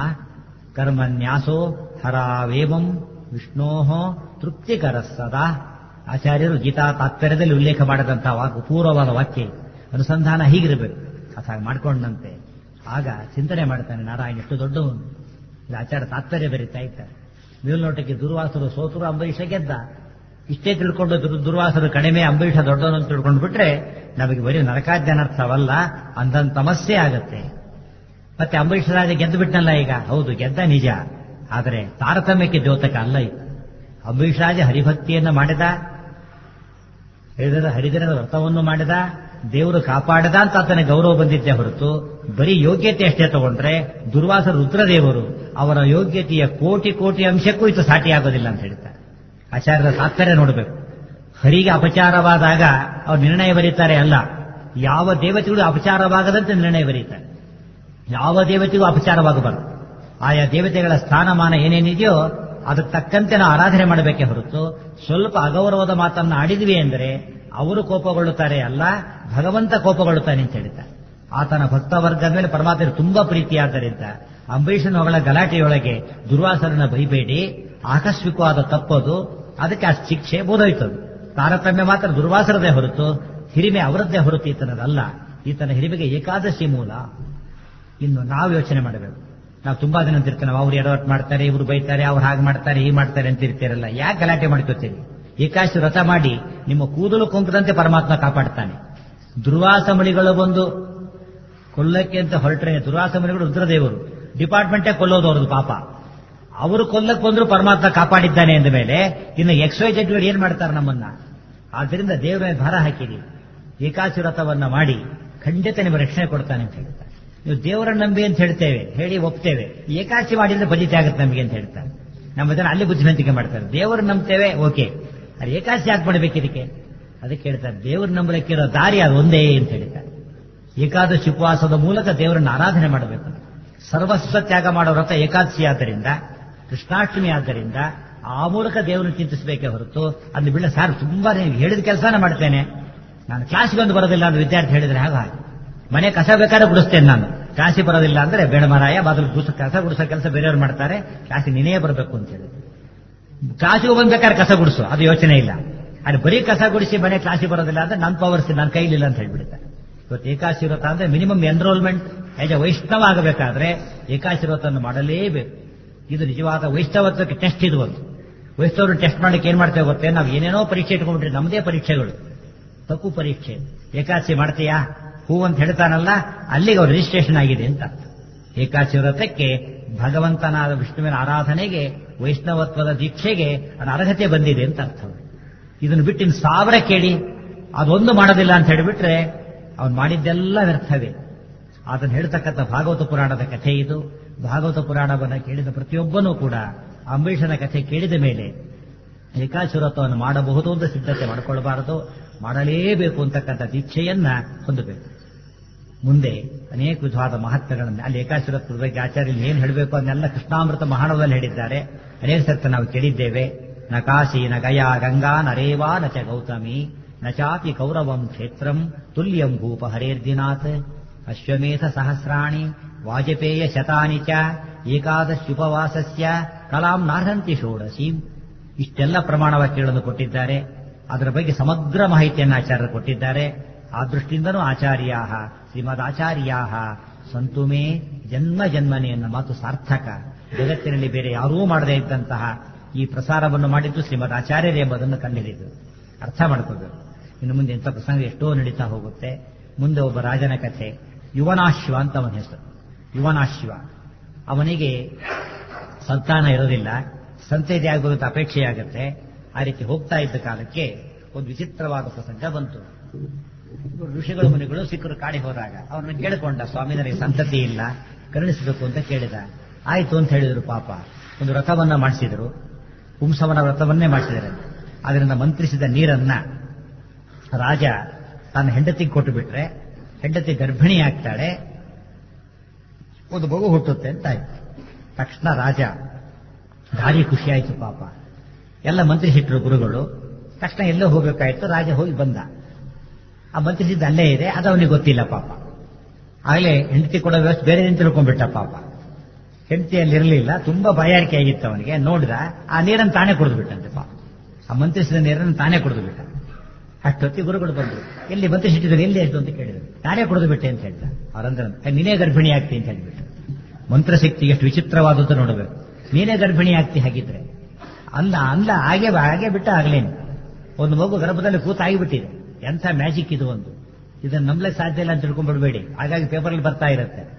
ಕರ್ಮನ್ಯಾಸೋ ಹರಾವೇಮಂ ವಿಷ್ಣೋ ತೃಪ್ತಿಕರ ಸದಾ ಆಚಾರ್ಯರು ಗೀತಾ ತಾತ್ಪರ್ಯದಲ್ಲಿ ಉಲ್ಲೇಖ ಮಾಡಿದಂತಹ ವಾಕ್ಯ ಪೂರ್ವವಾದ ವಾಕ್ಯ ಅನುಸಂಧಾನ ಹೀಗಿರಬೇಕು ಅಥ ಮಾಡ್ಕೊಂಡಂತೆ ಆಗ ಚಿಂತನೆ ಮಾಡ್ತಾನೆ ನಾರಾಯಣ ಎಷ್ಟು ದೊಡ್ಡವನು ಇದು ಆಚಾರ ತಾತ್ಪರ್ಯ ಬರೀತಾ ಇದ್ದಾರೆ ಮೇಲ್ನೋಟಕ್ಕೆ ದುರ್ವಾಸರು ಸೋತರು ಅಂಬರೀಷ ಗೆದ್ದ ಇಷ್ಟೇ ತಿಳ್ಕೊಂಡು ದುರ್ವಾಸರು ಕಡಿಮೆ ಅಂಬರೀಷ ದೊಡ್ಡವನು ಅಂತ ತಿಳ್ಕೊಂಡು ಬಿಟ್ರೆ ನಮಗೆ ಬರೀ ನರಕಾದ್ಯನರ್ಥವಲ್ಲ ಅಂದಂತ ಸಮಸ್ಯೆ ಆಗತ್ತೆ ಮತ್ತೆ ಅಂಬರೀಷ ರಾಜ ಗೆದ್ದು ಬಿಟ್ಟನಲ್ಲ ಈಗ ಹೌದು ಗೆದ್ದ ನಿಜ ಆದರೆ ತಾರತಮ್ಯಕ್ಕೆ ದ್ಯೋತಕ ಅಲ್ಲ ಇದು ಅಂಬರೀಷ್ ರಾಜ ಹರಿಭಕ್ತಿಯನ್ನ ಮಾಡಿದ ಹೇಳಿದ ಹರಿದಿನದ ವ್ರತವನ್ನು ಮಾಡಿದ ದೇವರು ಕಾಪಾಡದ ಅಂತ ಆತನ ಗೌರವ ಬಂದಿದ್ದೆ ಹೊರತು ಬರೀ ಯೋಗ್ಯತೆ ಅಷ್ಟೇ ತಗೊಂಡ್ರೆ ದುರ್ವಾಸ ರುದ್ರದೇವರು ಅವರ ಯೋಗ್ಯತೆಯ ಕೋಟಿ ಕೋಟಿ ಅಂಶಕ್ಕೂ ಇದು ಸಾಟಿ ಆಗೋದಿಲ್ಲ ಅಂತ ಹೇಳ್ತಾರೆ ಆಚಾರ್ಯರ ತಾತ್ಪರ್ಯ ನೋಡಬೇಕು ಹರಿಗೆ ಅಪಚಾರವಾದಾಗ ಅವ್ರು ನಿರ್ಣಯ ಬರೀತಾರೆ ಅಲ್ಲ ಯಾವ ದೇವತೆಗಳು ಅಪಚಾರವಾಗದಂತೆ ನಿರ್ಣಯ ಬರೀತಾರೆ ಯಾವ ದೇವತೆಗೂ ಅಪಚಾರವಾಗಬಾರದು ಆಯಾ ದೇವತೆಗಳ ಸ್ಥಾನಮಾನ ಏನೇನಿದೆಯೋ ಅದಕ್ಕೆ ತಕ್ಕಂತೆ ನಾವು ಆರಾಧನೆ ಮಾಡಬೇಕೇ ಹೊರತು ಸ್ವಲ್ಪ ಅಗೌರವದ ಮಾತನ್ನು ಆಡಿದ್ವಿ ಎಂದರೆ ಅವರು ಕೋಪಗೊಳ್ಳುತ್ತಾರೆ ಅಲ್ಲ ಭಗವಂತ ಕೋಪಗೊಳ್ಳುತ್ತಾನೆ ಅಂತ ಹೇಳ್ತಾರೆ ಆತನ ಭಕ್ತವರ್ಗದ ಮೇಲೆ ಪರಮಾತ್ಮ ತುಂಬಾ ಪ್ರೀತಿಯಾದ್ದರಿಂದ ಅಂಬರೀಷನ ಹೊಗಳ ಗಲಾಟೆಯೊಳಗೆ ದುರ್ವಾಸರನ್ನ ಬೈಬೇಡಿ ಆಕಸ್ಮಿಕವಾದ ತಪ್ಪದು ಅದಕ್ಕೆ ಆ ಶಿಕ್ಷೆ ಬೋಧೋಯ್ತದು ತಾರತಮ್ಯ ಮಾತ್ರ ದುರ್ವಾಸರದೇ ಹೊರತು ಹಿರಿಮೆ ಅವರದ್ದೇ ಹೊರತು ಈತನದಲ್ಲ ಈತನ ಹಿರಿಮೆಗೆ ಏಕಾದಶಿ ಮೂಲ ಇನ್ನು ನಾವು ಯೋಚನೆ ಮಾಡಬೇಕು ನಾವು ತುಂಬಾ ದಿನ ಅಂತಿರ್ತೇವೆ ನಾವು ಅವ್ರು ಎಡವಟ್ ಮಾಡ್ತಾರೆ ಇವರು ಬೈತಾರೆ ಅವ್ರು ಹಾಗೆ ಮಾಡ್ತಾರೆ ಹೀಗೆ ಮಾಡ್ತಾರೆ ಅಂತ ಇರ್ತೀರಲ್ಲ ಯಾಕೆ ಗಲಾಟೆ ಮಾಡ್ಕೋತೀರಿ ಏಕಾಶಿ ವ್ರತ ಮಾಡಿ ನಿಮ್ಮ ಕೂದಲು ಕೊಂಕದಂತೆ ಪರಮಾತ್ಮ ಕಾಪಾಡ್ತಾನೆ ದುರ್ವಾಸ ಮಣಿಗಳು ಬಂದು ಕೊಲ್ಲಕ್ಕೆ ಅಂತ ಹೊರಟ್ರೆ ದುರ್ವಾಸ ಮಣಿಗಳು ರುದ್ರದೇವರು ಡಿಪಾರ್ಟ್ಮೆಂಟೇ ಕೊಲ್ಲೋದು ಅವ್ರದ್ದು ಪಾಪ ಅವರು ಕೊಲ್ಲಕ್ಕೆ ಬಂದ್ರು ಪರಮಾತ್ಮ ಕಾಪಾಡಿದ್ದಾನೆ ಅಂದ ಮೇಲೆ ಇನ್ನು ಎಕ್ಸ್ ವೈ ಜಡ್ಗಳು ಏನ್ ಮಾಡ್ತಾರೆ ನಮ್ಮನ್ನ ಆದ್ರಿಂದ ದೇವರ ಮೇಲೆ ಭಾರ ಹಾಕಿರಿ ಏಕಾಶಿ ವ್ರತವನ್ನ ಮಾಡಿ ಖಂಡಿತ ನಿಮಗೆ ರಕ್ಷಣೆ ಕೊಡ್ತಾನೆ ಅಂತ ಹೇಳ್ತಾರೆ ನೀವು ದೇವರನ್ನ ನಂಬಿ ಅಂತ ಹೇಳ್ತೇವೆ ಹೇಳಿ ಒಪ್ತೇವೆ ಏಕಾಶಿ ಮಾಡಿದ್ರೆ ಬಲಿತೆ ಆಗುತ್ತೆ ನಮಗೆ ಅಂತ ಹೇಳ್ತಾರೆ ನಮ್ಮ ಜನ ಅಲ್ಲಿ ಬುದ್ಧಿವಂತಿಕೆ ಮಾಡ್ತಾರೆ ದೇವರು ನಂಬ್ತೇವೆ ಓಕೆ ಅದು ಏಕಾಶಿ ಯಾಕೆ ಮಾಡಬೇಕು ಇದಕ್ಕೆ ಅದಕ್ಕೆ ಹೇಳ್ತಾರೆ ದೇವ್ರ ನಂಬಲಿಕ್ಕಿರೋ ದಾರಿ ಅದು ಒಂದೇ ಅಂತ ಹೇಳ್ತಾರೆ ಏಕಾದಶಿ ಉಪವಾಸದ ಮೂಲಕ ದೇವರನ್ನ ಆರಾಧನೆ ಮಾಡಬೇಕು ಸರ್ವಸ್ವ ತ್ಯಾಗ ಮಾಡೋ ವ್ರತ ಏಕಾದಶಿ ಆದ್ದರಿಂದ ಕೃಷ್ಣಾಷ್ಟಮಿ ಆದ್ದರಿಂದ ಆ ಮೂಲಕ ದೇವರನ್ನು ಚಿಂತಿಸಬೇಕೇ ಹೊರತು ಅಲ್ಲಿ ಬಿಡ ಸಾರ್ ತುಂಬಾ ಹೇಳಿದ ಕೆಲಸನ ಮಾಡ್ತೇನೆ ನಾನು ಕ್ಲಾಸ್ಗೆ ಒಂದು ಬರೋದಿಲ್ಲ ಅಂತ ವಿದ್ಯಾರ್ಥಿ ಹೇಳಿದ್ರೆ ಹಾಗೆ ಹಾಗೆ ಮನೆ ಕಸ ಬೇಕಾದ್ರೆ ಗುಡಿಸ್ತೇನೆ ನಾನು ಕ್ಲಾಸಿಗೆ ಬರೋದಿಲ್ಲ ಅಂದ್ರೆ ಬೇಡ ಮರಾಯ ಬದಲು ಗುಡಿಸ ಕಸ ಗುಡಿಸೋ ಕೆಲಸ ಬೇರೆಯವ್ರು ಮಾಡ್ತಾರೆ ಕ್ಲಾಸಿಗೆ ನೀನೇ ಬರಬೇಕು ಅಂತ ಹೇಳಿ ಕ್ಲಾಸಿಗೆ ಬಂದ್ಬೇಕಾದ್ರೆ ಕಸ ಗುಡಿಸು ಅದು ಯೋಚನೆ ಇಲ್ಲ ಅಲ್ಲಿ ಬರೀ ಕಸ ಗುಡಿಸಿ ಮನೆ ಕ್ಲಾಸಿಗೆ ಬರೋದಿಲ್ಲ ಅಂದ್ರೆ ನನ್ನ ಪವರ್ಸ್ ನನ್ನ ಕೈಲಿಲ್ಲ ಅಂತ ಹೇಳ್ಬಿಡುತ್ತೆ ಇವತ್ತು ಏಕಾಶಿ ವ್ರತ ಅಂದ್ರೆ minimum enrollment as a Vaishnava ಆಗಬೇಕಾದ್ರೆ ಏಕಾಶಿ ವ್ರತವನ್ನು ಮಾಡಲೇಬೇಕು ಇದು ನಿಜವಾದ ವೈಷ್ಣವತ್ವಕ್ಕೆ ಟೆಸ್ಟ್ ಇದು ಒಂದು ವೈಷ್ಣವರು ಟೆಸ್ಟ್ ಮಾಡಕ್ಕೆ ಏನ್ ಮಾಡ್ತೇವೆ ಗೊತ್ತೇ ನಾವು ಏನೇನೋ ಪರೀಕ್ಷೆ ಇಟ್ಕೊಂಡ್ಬಿಟ್ರೆ ನಮ್ಮದೇ ಪರೀಕ್ಷೆಗಳು ತಪ್ಪು ಪರೀಕ್ಷೆ ಏಕಾದಶಿ ಮಾಡ್ತೀಯಾ ಹೂ ಅಂತ ಹೇಳ್ತಾನಲ್ಲ ಅಲ್ಲಿಗೆ ಅವ್ರು ರಿಜಿಸ್ಟ್ರೇಷನ್ ಆಗಿದೆ ಅಂತ ಏಕಾದಶಿ ವ್ರತಕ್ಕೆ ಭಗವಂತನಾದ ವಿಷ್ಣುವಿನ ಆರಾಧನೆಗೆ ವೈಷ್ಣವತ್ವದ ದೀಕ್ಷೆಗೆ ಅದರ ಅರ್ಹತೆ ಬಂದಿದೆ ಅಂತ ಅರ್ಥ ಇದನ್ನು ಬಿಟ್ಟು ಇನ್ನು ಸಾವಿರ ಕೇಳಿ ಅದೊಂದು ಮಾಡೋದಿಲ್ಲ ಅಂತ ಹೇಳಿಬಿಟ್ರೆ ಅವನು ಮಾಡಿದ್ದೆಲ್ಲ ವ್ಯರ್ಥವೇ ಅದನ್ನು ಹೇಳ್ತಕ್ಕಂಥ ಭಾಗವತ ಪುರಾಣದ ಕಥೆ ಇದು ಭಾಗವತ ಪುರಾಣವನ್ನು ಕೇಳಿದ ಪ್ರತಿಯೊಬ್ಬನೂ ಕೂಡ ಅಂಬರೀಷನ ಕಥೆ ಕೇಳಿದ ಮೇಲೆ ಏಕಾಶುರತ್ವವನ್ನು ಮಾಡಬಹುದು ಅಂತ ಸಿದ್ಧತೆ ಮಾಡಿಕೊಳ್ಳಬಾರದು ಮಾಡಲೇಬೇಕು ಅಂತಕ್ಕಂಥ ದೀಕ್ಷೆಯನ್ನ ಹೊಂದಬೇಕು ಮುಂದೆ ಅನೇಕ ವಿಧವಾದ ಮಹತ್ವಗಳನ್ನು ಅಲ್ಲಿ ಏಕಾಶುರತ್ವದ ಬಗ್ಗೆ ಆಚಾರ್ಯರು ಏನು ಹೇಳಬೇಕು ಅದನ್ನೆಲ್ಲ ಕೃಷ್ಣಾಮೃತ ಮಹಾಣದಲ್ಲಿ ಹೇಳಿದ್ದಾರೆ ಅನೇಕ ಸರ್ತ ನಾವು ಕೇಳಿದ್ದೇವೆ ನ ಕಾಶಿ ನ ಗಯಾ ಗಂಗಾ ನರೇವಾ ನ ಚ ಗೌತಮಿ ನ ಚಾಪಿ ಕೌರವಂ ಕ್ಷೇತ್ರಂ ತುಲ್ಯಂ ಭೂಪ ಹರೇರ್ದಿನಾಥ್ ಅಶ್ವಮೇಧ ಸಹಸ್ರಾಣಿ ವಾಜಪೇಯ ಶತಾನಿ ಚ ಏಕಾದಶುಪವಾಸಸ್ಯ ಕಲಾಂ ನಾರ್ಹಂತಿ ಷೋಡಶೀಂ ಇಷ್ಟೆಲ್ಲ ಪ್ರಮಾಣ ವಾಕ್ಯಗಳನ್ನು ಕೊಟ್ಟಿದ್ದಾರೆ ಅದರ ಬಗ್ಗೆ ಸಮಗ್ರ ಮಾಹಿತಿಯನ್ನು ಆಚಾರ್ಯರು ಕೊಟ್ಟಿದ್ದಾರೆ ಆ ದೃಷ್ಟಿಯಿಂದನೂ ಆಚಾರ್ಯಾ ಶ್ರೀಮದ್ ಆಚಾರ್ಯಾ ಸಂತುಮೇ ಜನ್ಮ ಜನ್ಮನೆ ಎನ್ನ ಮಾತು ಸಾರ್ಥಕ ಜಗತ್ತಿನಲ್ಲಿ ಬೇರೆ ಯಾರೂ ಮಾಡದೇ ಇದ್ದಂತಹ ಈ ಪ್ರಸಾರವನ್ನು ಮಾಡಿದ್ದು ಶ್ರೀಮದ್ ಆಚಾರ್ಯರೇ ಎಂಬುದನ್ನು ಕಂಡುಹಿಡಿದು ಅರ್ಥ ಮಾಡ್ಕೋಬೇಕು ಇನ್ನು ಮುಂದೆ ಇಂಥ ಪ್ರಸಂಗ ಎಷ್ಟೋ ನಡೀತಾ ಹೋಗುತ್ತೆ ಮುಂದೆ ಒಬ್ಬ ರಾಜನ ಕಥೆ ಯುವನಾಶ್ವ ಅಂತ ಅವನ ಹೆಸರು ಯುವನಾಶ್ವ ಅವನಿಗೆ ಸಂತಾನ ಇರೋದಿಲ್ಲ ಸಂತತಿ ಆಗಬೇಕು ಅಪೇಕ್ಷೆಯಾಗುತ್ತೆ ಆ ರೀತಿ ಹೋಗ್ತಾ ಇದ್ದ ಕಾಲಕ್ಕೆ ಒಂದು ವಿಚಿತ್ರವಾದ ಪ್ರಸಂಗ ಬಂತು ಋಷಿಗಳು ಮುನಿಗಳು ಸಿಕ್ಕರು ಕಾಡಿ ಹೋದಾಗ ಅವರನ್ನು ಕೇಳಿಕೊಂಡ ಸ್ವಾಮಿ ನನಗೆ ಸಂತತಿ ಇಲ್ಲ ಕರುಣಿಸಬೇಕು ಅಂತ ಕೇಳಿದ ಆಯ್ತು ಅಂತ ಹೇಳಿದ್ರು ಪಾಪ ಒಂದು ವ್ರತವನ್ನ ಮಾಡಿಸಿದ್ರು ಪುಂಸವನ ವ್ರತವನ್ನೇ ಮಾಡಿಸಿದ್ದಾರೆ ಅದರಿಂದ ಮಂತ್ರಿಸಿದ ನೀರನ್ನ ರಾಜ ತನ್ನ ಹೆಂಡತಿಗೆ ಕೊಟ್ಟು ಬಿಟ್ರೆ ಹೆಂಡತಿ ಗರ್ಭಿಣಿ ಆಗ್ತಾಳೆ ಒಂದು ಮಗು ಹುಟ್ಟುತ್ತೆ ಅಂತ ಆಯ್ತು ತಕ್ಷಣ ರಾಜ ಭಾರಿ ಖುಷಿಯಾಯಿತು ಪಾಪ ಎಲ್ಲ ಮಂತ್ರಿಸಿಟ್ರು ಗುರುಗಳು ತಕ್ಷಣ ಎಲ್ಲೋ ಹೋಗ್ಬೇಕಾಯ್ತು ರಾಜ ಹೋಗಿ ಬಂದ ಆ ಮಂತ್ರಿಸಿದ್ದು ಅಲ್ಲೇ ಇದೆ ಅದು ಅವನಿಗೆ ಗೊತ್ತಿಲ್ಲ ಪಾಪ ಆಗಲೇ ಹೆಂಡತಿ ಕೊಡೋ ವ್ಯವಸ್ಥೆ ಬೇರೆ ತಿಳ್ಕೊಂಡ್ಬಿಟ್ಟ ಪಾಪ ಹೆಂಡತಿ ಅಲ್ಲಿ ಇರಲಿಲ್ಲ ತುಂಬಾ ಬಾಯಾರಿಕೆ ಆಗಿತ್ತು ಅವನಿಗೆ ನೋಡಿದ ಆ ನೀರನ್ನು ತಾನೇ ಕುಡಿದು ಬಿಟ್ಟಂತೆ ಪಾಪ ಆ ಮಂತ್ರಿಸಿದ ನೀರನ್ನು ತಾನೇ ಕುಡಿದು ಬಿಟ್ಟ ಅಷ್ಟೊತ್ತಿ ಗುರುಗಳು ಬಂದರು ಎಲ್ಲಿ ಮಂತ್ರಿಸಿಟ್ಟಿದ್ರು ಎಲ್ಲಿ ಎಷ್ಟು ಅಂತ ಕೇಳಿದ್ರು ನಾನೇ ಕುಡಿದು ಬಿಟ್ಟೆ ಅಂತ ಹೇಳಿದ ಅವರಂದ್ರೆ ನೀನೇ ಗರ್ಭಿಣಿ ಆಗ್ತಿ ಅಂತ ಹೇಳಿಬಿಟ್ಟು ಮಂತ್ರಶಕ್ತಿ ಎಷ್ಟು ವಿಚಿತ್ರವಾದದ್ದು ನೋಡಬೇಕು ನೀನೇ ಗರ್ಭಿಣಿ ಆಗ್ತಿ ಹಾಗಿದ್ರೆ ಅಲ್ಲ ಅಲ್ಲ ಹಾಗೆ ಹಾಗೆ ಬಿಟ್ಟ ಆಗ್ಲೇನು ಒಂದು ಮಗು ಗರ್ಭದಲ್ಲಿ ಕೂತ ಆಗಿಬಿಟ್ಟಿದೆ ಎಂಥ ಮ್ಯಾಜಿಕ್ ಇದು ಒಂದು ಇದನ್ನು ನಂಬಲೆ ಸಾಧ್ಯ ಇಲ್ಲ ಅಂತ ತಿಳ್ಕೊಂಡ್ಬಿಡ್ಬೇಡಿ ಹಾಗಾಗಿ ಪೇಪರಲ್ಲಿ ಬರ್ತಾ ಇರುತ್ತೆ